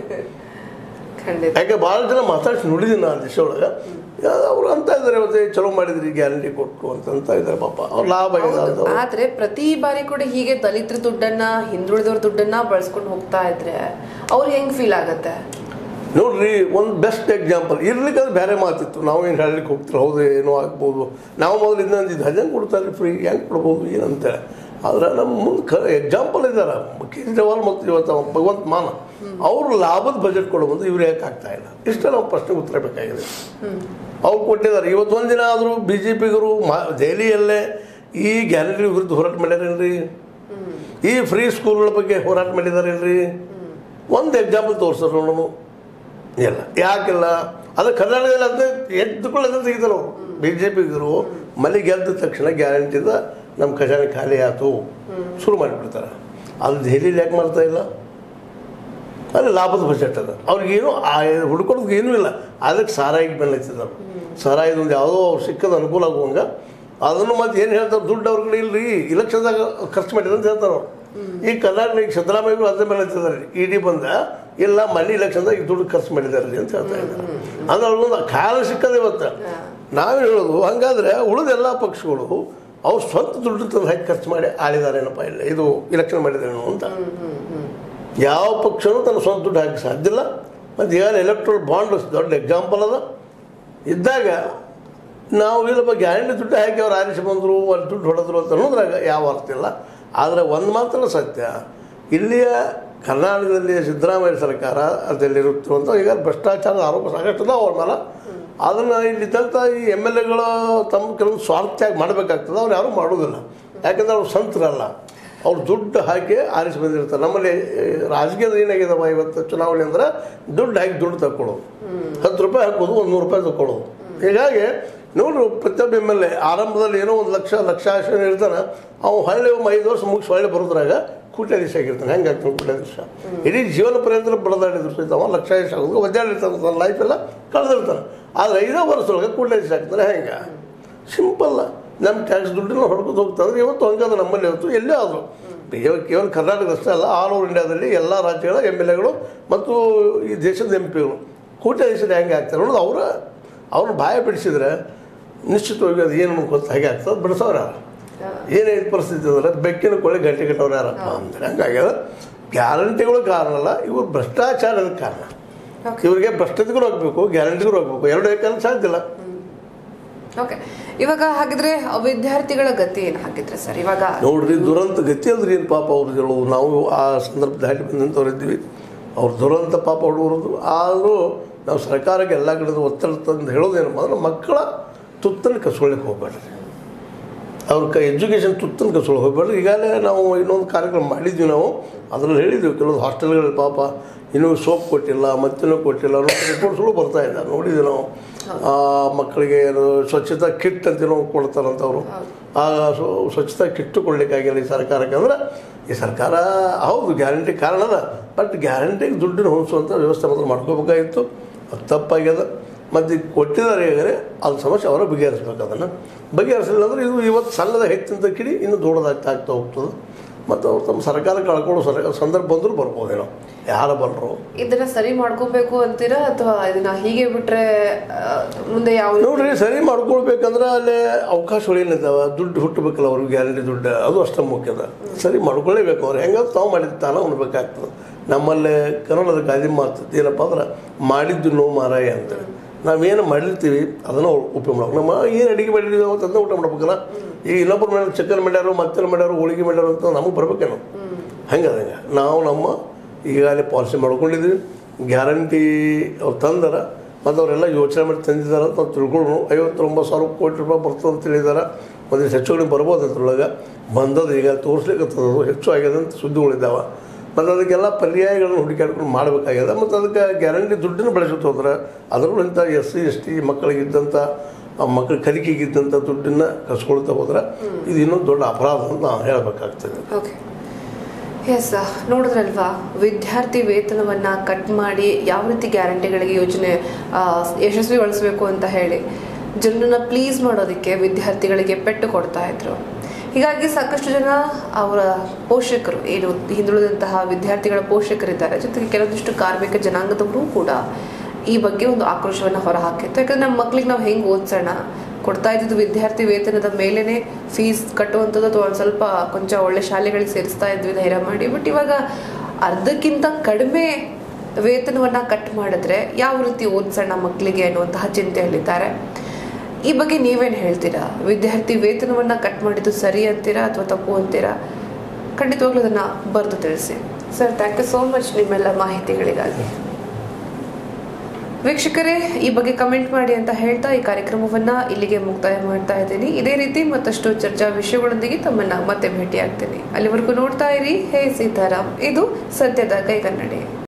Speaker 1: ಖಂಡಿತ
Speaker 2: ಯಾಕೆ ಭಾಳ ಜನ ಮಾತಾಡ್ಸಿ ನೋಡಿದ್ದೀನಿ ನಾನು ದಿವಸ ಒಳಗೆ ಅವ್ರು ಅಂತ ಇದ್ದಾರೆ ಇವತ್ತು ಚಲೋ ಮಾಡಿದ್ರಿ ಗ್ಯಾರಂಟಿ ಕೊಟ್ಟು ಅಂತ ಅಂತ ಇದ್ದಾರೆ ಪಾಪ ಅವ್ರ ಲಾಭ ಆಗಿದೆ
Speaker 1: ಹೌದು.
Speaker 2: ಅಂತ
Speaker 1: ಆದ್ರೆ ಪ್ರತಿ ಬಾರಿ ಕೂಡ ಹೀಗೆ ದಲಿತರ ದುಡ್ಡನ್ನ ಹಿಂದುಳಿದವ್ರ ದುಡ್ಡನ್ನ ಬಳಸ್ಕೊಂಡು ಹೋಗ್ತಾ ಇದ್ರೆ ಅವ್ರಿಗೆ ಹೆಂಗ್ ಫೀಲ್ ಆಗತ್ತೆ
Speaker 2: ನೋಡ್ರಿ ಒಂದು ಬೆಸ್ಟ್ ಎಕ್ಸಾಂಪಲ್ ಇರ್ಲಿಕ್ಕೆ ಅದು ಬೇರೆ ಮಾತಿತ್ತು ನಾವು ಏನು ಹೇಳಲಿಕ್ಕೆ ಹೋಗ್ತಿಲ್ಲ ಹೌದು ಏನೋ ಆಗ್ಬೋದು ನಾವು ಮೊದಲು ಇನ್ನೊಂದಿದ್ದು ಹಜಂಗೆ ಕೊಡ್ತಾರೆ ಫ್ರೀ ಹೆಂಗೆ ಕೊಡ್ಬೋದು ಏನಂತೇಳಿ ಆದ್ರೆ ನಮ್ಮ ಮುಂದೆ ಕ ಎಕ್ಸಾಂಪಲ್ ಇದ್ದಾರೆ ಕೇಜ್ರಿವಾಲ್ ಮತ್ತು ಇವತ್ತು ಅವ ಭಗವಂತ ಮಾನ ಅವರು ಲಾಭದ ಬಜೆಟ್ ಕೊಡಬಹುದು ಇವ್ರು ಯಾಕೆ ಆಗ್ತಾ ಇಲ್ಲ ಇಷ್ಟ ನಾವು ಪ್ರಶ್ನೆಗೆ ಉತ್ತರ ಬೇಕಾಗಿದೆ ಅವ್ರು ಕೊಟ್ಟಿದ್ದಾರೆ ಇವತ್ತು ಒಂದಿನ ಆದರೂ ಬಿ ಜೆ ಪಿಗರು ಮಾ ದೆಹಲಿಯಲ್ಲೇ ಈ ಗ್ಯಾರಂಟಿ ವಿರುದ್ಧ ಹೋರಾಟ ಮಾಡ್ಯಾರೇನ್ರಿ ಈ ಫ್ರೀ ಸ್ಕೂಲ್ಗಳ ಬಗ್ಗೆ ಹೋರಾಟ ಮಾಡಿದಾರೇನ್ರಿ ಒಂದು ಎಕ್ಸಾಂಪಲ್ ತೋರಿಸ್ತಾರೆ ನೋಡೋಣ ಇಲ್ಲ ಯಾಕಿಲ್ಲ ಅದು ಕರ್ನಾಟಕದಲ್ಲಿ ಅದನ್ನ ಎದ್ದುಕೊಳ್ಳಿ ಅದನ್ನ ತೆಗಿತಾರೆ ಅವರು ಬಿ ಜೆ ಪಿಗರು ಮನೆ ಗೆದ್ದ ತಕ್ಷಣ ಗ್ಯಾರಂಟಿದ ನಮ್ಮ ಖಜಾನೆ ಖಾಲಿ ಆಯ್ತು ಶುರು ಮಾಡಿಬಿಡ್ತಾರೆ ಅದು ದೆಹಲಿಲಿ ಯಾಕೆ ಮಾಡ್ತಾ ಇಲ್ಲ ಅಲ್ಲಿ ಲಾಭದ ಬಜೆಟ್ ಅದ ಅವ್ರಿಗೇನು ಆ ಹುಡ್ಕೊಳೋದು ಏನೂ ಇಲ್ಲ ಅದಕ್ಕೆ ಸಾರಾಯಿಗೆ ಬೆನ್ನತ್ತಿದ್ದಾರೆ ಸಾರಾಯಿದೊಂದು ಯಾವುದೋ ಅವ್ರು ಸಿಕ್ಕದ ಅನುಕೂಲ ಆಗುವಂಗ ಅದನ್ನು ಮತ್ತೆ ಏನು ಹೇಳ್ತಾರೆ ದುಡ್ಡು ಅವ್ರ ಕಡೆ ಇಲ್ರಿ ಇಲೆಕ್ಷನ್ದಾಗ ಖರ್ಚು ಮಾಡಿದ್ರೆ ಅಂತ ಹೇಳ್ತಾರೆ ಅವ್ರು ಈಗ ಕರ್ನಾಟಕ ಈಗ ಸಿದ್ದರಾಮಯ್ಯಗಳು ಅದೇ ಮೇಲೆ ಹತ್ತಿದ್ದಾರೆ ಇ ಡಿ ಬಂದ ಇಲ್ಲ ಮನೆ ಇಲೆಕ್ಷನ್ದಾಗ ಈ ದುಡ್ಡು ಖರ್ಚು ಮಾಡಿದ್ದಾರೆ ರೀ ಅಂತ ಹೇಳ್ತಾ ಇದ್ದಾರೆ ಅಂದ್ರೆ ಅವ್ರಿಗೊಂದು ಕಾಲ ಸಿಕ್ಕದೆ ಇವತ್ತು ನಾವು ಹೇಳೋದು ಹಂಗಾದ್ರೆ ಉಳಿದ ಎಲ್ಲ ಪಕ್ಷಗಳು ಅವ್ರು ಸ್ವಂತ ದುಡ್ಡು ತಂದು ಹಾಕಿ ಖರ್ಚು ಮಾಡಿ ಆಳಿದಾರೇನಪ್ಪ ಇಲ್ಲ ಇದು ಇಲೆಕ್ಷನ್ ಮಾಡಿದಾರೇನೋ ಅಂತ ಯಾವ ಪಕ್ಷನೂ ತನ್ನ ಸ್ವಂತ ದುಡ್ಡು ಹಾಕಿ ಸಾಧ್ಯ ಇಲ್ಲ ಮತ್ತು ಈಗ ಎಲೆಕ್ಟ್ರಲ್ ಬಾಂಡ್ ದೊಡ್ಡ ಎಕ್ಸಾಂಪಲ್ ಅದ ಇದ್ದಾಗ ನಾವು ಇಲ್ಲಪ್ಪ ಗ್ಯಾರಂಟಿ ದುಡ್ಡು ಹಾಕಿ ಅವ್ರು ಆರಿಸಿ ಬಂದರು ಅಲ್ಲಿ ದುಡ್ಡು ಹೊಡೆದ್ರು ಅಂತ ಅನ್ನೋದ್ರಾಗ ಯಾವ ಅರ್ಥ ಇಲ್ಲ ಆದರೆ ಒಂದು ಮಾತ್ರ ಸತ್ಯ ಇಲ್ಲಿಯ ಕರ್ನಾಟಕದಲ್ಲಿ ಸಿದ್ದರಾಮಯ್ಯ ಸರ್ಕಾರ ಅದರಲ್ಲಿರುತ್ತಿರುವಂಥ ಈಗ ಭ್ರಷ್ಟಾಚಾರದ ಆರೋಪ ಸಾಕಷ್ಟು ಅದಾವ ಅವ್ರ ಮೇಲೆ ಅದನ್ನು ಇಲ್ಲಿದ್ದಂಥ ಈ ಎಮ್ ಎಲ್ ಎಗಳು ತಮ್ಮ ಕೆಲವು ಸ್ವಾರ್ಥ್ಯಾಗಿ ಮಾಡಬೇಕಾಗ್ತದೆ ಅವ್ರು ಯಾರೂ ಮಾಡೋದಿಲ್ಲ ಯಾಕಂದ್ರೆ ಅವ್ರು ಸಂತರಲ್ಲ ಅವ್ರು ದುಡ್ಡು ಹಾಕಿ ಆರಿಸಿ ಬಂದಿರ್ತಾರೆ ನಮ್ಮಲ್ಲಿ ಈ, ರಾಜಕೀಯದ ಏನಾಗಿದವ ಇವತ್ತು ಚುನಾವಣೆ ಅಂದ್ರೆ ದುಡ್ಡು ಹಾಕಿ ದುಡ್ಡು ತಗೊಳ್ಳೋದು ಹತ್ತು ರೂಪಾಯಿ ಹಾಕೋದು ಒಂದು ನೂರು ರೂಪಾಯಿ ತಗೊಳ್ಳೋದು ಹೀಗಾಗಿ ನೋಡ್ರಿ ಪ್ರತಿಯೊಬ್ಬ ಎಮ್ ಎಲ್ ಎ ಆರಂಭದಲ್ಲಿ ಏನೋ ಒಂದು ಲಕ್ಷ ಲಕ್ಷಾಂಶ ಇರ್ತಾನೆ ಅವ್ನು ಹೊಳ್ಳಿ ಒಂದು ಐದು ವರ್ಷ ಮುಗಿಸಿ ಹೊಳ್ಳಿ ಬರೋದ್ರಾಗ ಕೂಟ್ಯಾಧೀಶ ಆಗಿರ್ತಾನೆ ಹೆಂಗೆ ಆಗ್ತಾನೆ ಕೂಟ್ಯಾಧೀಶ ಇಡೀ ಜೀವನ ಪರ್ಯಂತ ಬಡದಾಡಿದ್ರು ಸಹಿತ ಅವ ಲಕ್ಷಾಂಶ ಆಗೋದು ಒದ್ದಾಡಿರ್ತಾನೆ ತನ್ನ ಲೈಫ್ ಎಲ್ಲ ಕಳೆದಿರ್ತಾನೆ ಆದರೆ ಐದೇ ವರ್ಷದೊಳಗೆ ಕೂಟ್ಯಾಧೀಶ ಆಗ್ತಾನೆ ಹೆಂಗೆ ಸಿಂಪಲ್ ನಮ್ಮ ಟ್ಯಾಕ್ಸ್ ದುಡ್ಡನ್ನ ಹೊಡ್ಕೊಂಡು ಹೋಗ್ತಂದ್ರೆ ಇವತ್ತು ಹಂಗದ ನಮ್ಮಲ್ಲಿ ಇವತ್ತು ಎಲ್ಲೇ ಆದರು ಕೇವಲ ಕೇವಲ ಕರ್ನಾಟಕ ಅಷ್ಟೇ ಅಲ್ಲ ಆಲ್ ಓವರ್ ಇಂಡಿಯಾದಲ್ಲಿ ಎಲ್ಲ ರಾಜ್ಯಗಳ ಎಮ್ ಎಲ್ ಎಗಳು ಮತ್ತು ಈ ದೇಶದ ಎಂ ಪಿಗಳು ಕೂಟ್ಯಾಧೀಶರು ಹೆಂಗೆ ಆಗ್ತಾರೆ ಅನ್ನೋದು ಅವರ ಅವ್ರನ್ನ ಬಾಯ ಬಿಡಿಸಿದ್ರೆ ನಿಶ್ಚಿತವಾಗಿ ಅದು ಏನು ಗೊತ್ತ ಹಾಗೆ ಆಗ್ತದೆ ಬಿಡಿಸೋರು ಯಾರು ಏನೈತೆ ಪರಿಸ್ಥಿತಿ ಅಂದ್ರೆ ಬೆಕ್ಕಿನ ಕೊಳ್ಳೆ ಗಂಟೆ ಕಟ್ಟೋರು ಯಾರಪ್ಪ ಅಂದ್ರೆ ಹಂಗಾಗ್ಯದ ಗ್ಯಾರಂಟಿಗಳು ಕಾರಣ ಅಲ್ಲ ಇವರು ಭ್ರಷ್ಟಾಚಾರದ ಕಾರಣ
Speaker 1: Okay.
Speaker 2: ಇವರಿಗೆ ಭ್ರಷ್ಟತೆಗೂ ಹೋಗ್ಬೇಕು ಗ್ಯಾರಂಟಿಗೂ ಹೋಗ್ಬೇಕು ಎರಡು ಏಕಲ್ಲ ಸಾಧ್ಯ ಇಲ್ಲ
Speaker 1: ಓಕೆ ಇವಾಗ ಹಾಗಿದ್ರೆ ವಿದ್ಯಾರ್ಥಿಗಳ ಗತಿ ಏನು ಹಾಗಿದ್ರೆ ಸರ್ ಇವಾಗ
Speaker 2: ನೋಡ್ರಿ ದುರಂತ ಗತಿ ಅಂದ್ರೆ ಏನು ಪಾಪ ಅವ್ರು ಹೇಳೋದು ನಾವು ಆ ಸಂದರ್ಭ ದಾಟಿ ಬಂದಂಥವ್ರು ಇದ್ದೀವಿ ಅವ್ರು ದುರಂತ ಪಾಪ ಹುಡುಗರದು ಆದರೂ ನಾವು ಸರ್ಕಾರಕ್ಕೆ ಎಲ್ಲ ಕಡೆದು ಒತ್ತಡ ತಂದು ಹೇಳೋದೇನಪ್ಪ ಅಂದ್ರೆ ಮಕ್ಕಳ ತುತ್ತನ್ನು ಕಸ್ಕೊಳ್ಳಿಕ್ಕೆ ಹೋಗ್ಬೇಡ್ರಿ ಅವ್ರ ಕ ಎಜುಕೇಷನ್ ತುತ್ತನ್ನು ಕಸ್ಕೊಳ್ಳಿ ಹೋಗ್ಬೇಡ್ರಿ ಈಗಾಗಲೇ ನಾವು ಇನ್ನೊಂದು ಕಾರ್ಯಕ್ರಮ ಮಾಡಿದ್ವಿ ನಾವು ಅದರಲ್ಲಿ ಹೇಳಿದ್ವಿ ಕೆಲವೊಂದು ಹಾಸ್ಟೆಲ್ಗಳಲ್ಲಿ ಪಾಪ ಇನ್ನೂ ಸೋಪ್ ಕೊಟ್ಟಿಲ್ಲ ಮತ್ತಿನ್ನೂ ಕೊಟ್ಟಿಲ್ಲ ಅನ್ನೋ ರಿಪೋರ್ಟ್ಸ್ಗಳು ಬರ್ತಾ ಇದ್ದಾರೆ ನೋಡಿದ್ವಿ ನಾವು ಆ ಮಕ್ಕಳಿಗೆ ಏನು ಸ್ವಚ್ಛತಾ ಕಿಟ್ ಅಂತೇನೋ ಕೊಡ್ತಾರಂತವ್ರು ಆ ಸ್ವ- ಸ್ವಚ್ಛತಾ ಕಿಟ್ಟು ಕೊಡ್ಲಿಕ್ಕಾಗಿಲ್ಲ ಈ ಸರ್ಕಾರಕ್ಕೆ ಅಂದ್ರೆ ಈ ಸರ್ಕಾರ ಹೌದು ಗ್ಯಾರಂಟಿ ಕಾರಣ ಅದ ಬಟ್ ಗ್ಯಾರಂಟಿಗೆ ದುಡ್ಡನ್ನು ಹೊಂದಿಸುವಂಥ ವ್ಯವಸ್ಥೆ ಮಾತ್ರ ಮಾಡ್ಕೋಬೇಕಾಗಿತ್ತು ಅದು ತಪ್ಪಾಗ್ಯದ ಮತ್ತು ಈಗ ಕೊಟ್ಟಿದ್ದಾರೆ ಹೇಗೆ ಅದು ಸಮಸ್ಯೆ ಅವರ ಬಗೆಹರಿಸ್ಬೇಕು ಅದನ್ನು ಬಗೆಹರಿಸಲಿಲ್ಲ ಅಂದರೆ ಇದು ಇವತ್ತು ಸಣ್ಣದ ಹೆಚ್ಚಿನ ಕಿಡಿ ಇನ್ನೂ ದೊಡ್ಡದಾಗ್ತಾ ಆಗ್ತಾ ಹೋಗ್ತದೆ ಮತ್ತು ಅವ್ರು ತಮ್ಮ ಸರ್ಕಾರ ಕಳ್ಕೊಳ್ಳೋ ಸರ ಸಂದರ್ಭ ಬಂದರೂ ಬರ್ಬೋದೇನೋ ಯಾರು ಬಲ್ಲರು
Speaker 1: ಇದನ್ನ ಸರಿ ಮಾಡ್ಕೋಬೇಕು ಅಂತೀರಾ ಅಥವಾ ಇದನ್ನ ಹೀಗೆ ಬಿಟ್ರೆ ಆ, ಮುಂದೆ ಯಾವ
Speaker 2: ನೋಡ್ರಿ ಸರಿ ಮಾಡ್ಕೊಳ್ಬೇಕಂದ್ರೆ ಅಲ್ಲಿ ಅವಕಾಶಗಳು ಏನಿದ್ದಾವೆ ದುಡ್ಡು ಹುಟ್ಟಬೇಕಲ್ಲ ಅವ್ರಿಗೆ ಗ್ಯಾರಂಟಿ ದುಡ್ಡು ಅದು ಅಷ್ಟೇ ಮುಖ್ಯದ ಸರಿ ಮಾಡ್ಕೊಳ್ಳೇಬೇಕು ಅವ್ರು ಹೆಂಗ ತಾವು ಮಾಡಿದ ತಾನ ಉಣ್ಬೇಕಾಗ್ತದೆ ನಮ್ಮಲ್ಲಿ ಕನ್ನಡದ ಗಾದಿ ಮಾತು ಏನಪ್ಪ ಅಂದ್ರೆ ಮಾಡಿದ್ದು ನೋ ಮಾರಾಯ ಅಂತ ನಾವೇನು ಮಾಡಿರ್ತೀವಿ ಅದನ್ನು ಉಪಯೋಗ ಮಾಡ್ಬೇಕು ನಮ್ಮ ಏನು ಅಡಿಗೆ ಮಾಡಿದ್ದೀವಿ ಅಂತಂದ ಊಟ ಮಾಡ್ಬೇಕಲ್ಲ ಈಗ ಇನ್ನೊಬ್ಬರು ಮೇಲೆ ಚಿಕನ್ ಮಾಡ್ಯಾರು ಮತ್ತೆ ಮಾಡ್ಯಾರು ಹೋಳಿಗೆ ಮಾಡ್ಯಾರು ಅಂತ ನಮಗೆ ಬರ್ಬೇಕೇನು ಹಂಗೆ ಅದಂಗೆ ನಾವು ನಮ್ಮ ಈಗಾಗಲೇ ಪಾಲಿಸಿ ಮಾಡ್ಕೊಂಡಿದ್ದೀವಿ ಗ್ಯಾರಂಟಿ ಅವ್ರು ತಂದಾರ ಮತ್ತು ಅವರೆಲ್ಲ ಯೋಚನೆ ಮಾಡಿ ತಂದಿದ್ದಾರೆ ಅಂತ ನಾವು ತಿಳ್ಕೊಂಡು ಐವತ್ತೊಂಬತ್ತು ಸಾವಿರ ಕೋಟಿ ರೂಪಾಯಿ ಬರ್ತದೆ ಅಂತ ಹೇಳಿದ್ದಾರೆ ಒಂದಿಷ್ಟು ಹೆಚ್ಚು ಕಡಿಮೆ ಬರ್ಬೋದು ಅದ್ರೊಳಗೆ ಬಂದದ್ದು ಈಗ ತೋರಿಸ್ಲಿಕ್ಕೆ ಹೆಚ್ಚು ಆಗ್ಯದ ಅಂತ ಸುದ್ದಿಗಳಿದ್ದಾವೆ ಮತ್ತು ಅದಕ್ಕೆಲ್ಲ ಪರ್ಯಾಯಗಳನ್ನು ಹುಡುಕಾಡ್ಕೊಂಡು ಮಾಡಬೇಕಾಗ್ಯದ ಮತ್ತು ಅದಕ್ಕೆ ಗ್ಯಾರಂಟಿ ದುಡ್ಡನ್ನು ಬೆಳೆಸುತ್ತೆ ಹೋದ್ರೆ ಅದರಲ್ಲೂ ಇಂಥ ಎಸ್ ಸಿ ಎಸ್ ಟಿ ಮಕ್ಕಳಿಗಿದ್ದಂಥ ಆ ಮಕ್ಕಳ ಕಲಿಕೆಗಿದ್ದಂಥ ದುಡ್ಡನ್ನು ಕಸ್ಕೊಳ್ತಾ ಹೋದ್ರೆ ಇದು ಇನ್ನೊಂದು ದೊಡ್ಡ ಅಪರಾಧ ಅಂತ ನಾವು ಹೇಳಬೇಕಾಗ್ತದೆ
Speaker 1: ಓಕೆ ಎಸ್ ನೋಡಿದ್ರಲ್ವಾ ವಿದ್ಯಾರ್ಥಿ ವೇತನವನ್ನ ಕಟ್ ಮಾಡಿ ಯಾವ ರೀತಿ ಗ್ಯಾರಂಟಿಗಳಿಗೆ ಯೋಜನೆ ಆ, ಯಶಸ್ವಿಗೊಳಿಸಬೇಕು ಅಂತ ಹೇಳಿ ಜನರನ್ನ ಪ್ಲೀಸ್ ಮಾಡೋದಕ್ಕೆ ವಿದ್ಯಾರ್ಥಿಗಳಿಗೆ ಪೆಟ್ಟು ಕೊಡ್ತಾ ಇದ್ರು ಹೀಗಾಗಿ ಸಾಕಷ್ಟು ಜನ ಅವರ ಪೋಷಕರು ಏನು ಹಿಂದುಳಿದಂತಹ ವಿದ್ಯಾರ್ಥಿಗಳ ಪೋಷಕರಿದ್ದಾರೆ ಜೊತೆಗೆ ಕೆಲವೊಂದಿಷ್ಟು ಕಾರ್ಮಿಕ ಜನಾಂಗದವರು ಕೂಡ ಈ ಬಗ್ಗೆ ಒಂದು ಆಕ್ರೋಶವನ್ನು ಹೊರಹಾಕಿತ್ತು ಯಾಕಂದ್ರೆ ನಮ್ಮ ಮಕ್ಳಿಗೆ ನಾವು ಹೆಂಗೆ ಓದಿಸೋಣ ಕೊಡ್ತಾ ಇದ್ದಿದ್ದು ವಿದ್ಯಾರ್ಥಿ ವೇತನದ ಮೇಲೇನೆ ಫೀಸ್ ಕಟ್ಟುವಂಥದ್ದು ಅಥವಾ ಒಂದು ಸ್ವಲ್ಪ ಕೊಂಚ ಒಳ್ಳೆ ಶಾಲೆಗಳಿಗೆ ಸೇರಿಸ್ತಾ ಇದ್ವಿ ಧೈರ್ಯ ಮಾಡಿ ಬಟ್ ಇವಾಗ ಅರ್ಧಕ್ಕಿಂತ ಕಡಿಮೆ ವೇತನವನ್ನ ಕಟ್ ಮಾಡಿದ್ರೆ ಯಾವ ರೀತಿ ಓದಿಸೋಣ ಮಕ್ಕಳಿಗೆ ಅನ್ನುವಂತಹ ಚಿಂತೆಯಲ್ಲಿದ್ದಾರೆ ಈ ಬಗ್ಗೆ ನೀವೇನು ಹೇಳ್ತೀರಾ ವಿದ್ಯಾರ್ಥಿ ವೇತನವನ್ನ ಕಟ್ ಮಾಡಿದ್ದು ಸರಿ ಅಂತೀರಾ ಅಥವಾ ತಪ್ಪು ಅಂತೀರಾ ಖಂಡಿತವಾಗ್ಲೂ ಅದನ್ನ ಬರೆದು ತಿಳಿಸಿ sir thank you so much ನಿಮ್ಮೆಲ್ಲ ಮಾಹಿತಿಗಳಿಗಾಗಿ ವೀಕ್ಷಕರೇ ಈ ಬಗ್ಗೆ ಕಮೆಂಟ್ ಮಾಡಿ ಅಂತ ಹೇಳ್ತಾ ಈ ಕಾರ್ಯಕ್ರಮವನ್ನ ಇಲ್ಲಿಗೆ ಮುಕ್ತಾಯ ಮಾಡ್ತಾ ಇದ್ದೀನಿ ಇದೇ ರೀತಿ ಮತ್ತಷ್ಟು ಚರ್ಚಾ ವಿಷಯಗಳೊಂದಿಗೆ ತಮ್ಮನ್ನ ಮತ್ತೆ ಭೇಟಿ ಆಗ್ತೀನಿ ಅಲ್ಲಿವರೆಗೂ ನೋಡ್ತಾ ಇರಿ ಹೇ ಸೀತಾರಾಮ್ ಇದು ಸತ್ಯದ ಕೈಗನ್ನಡಿ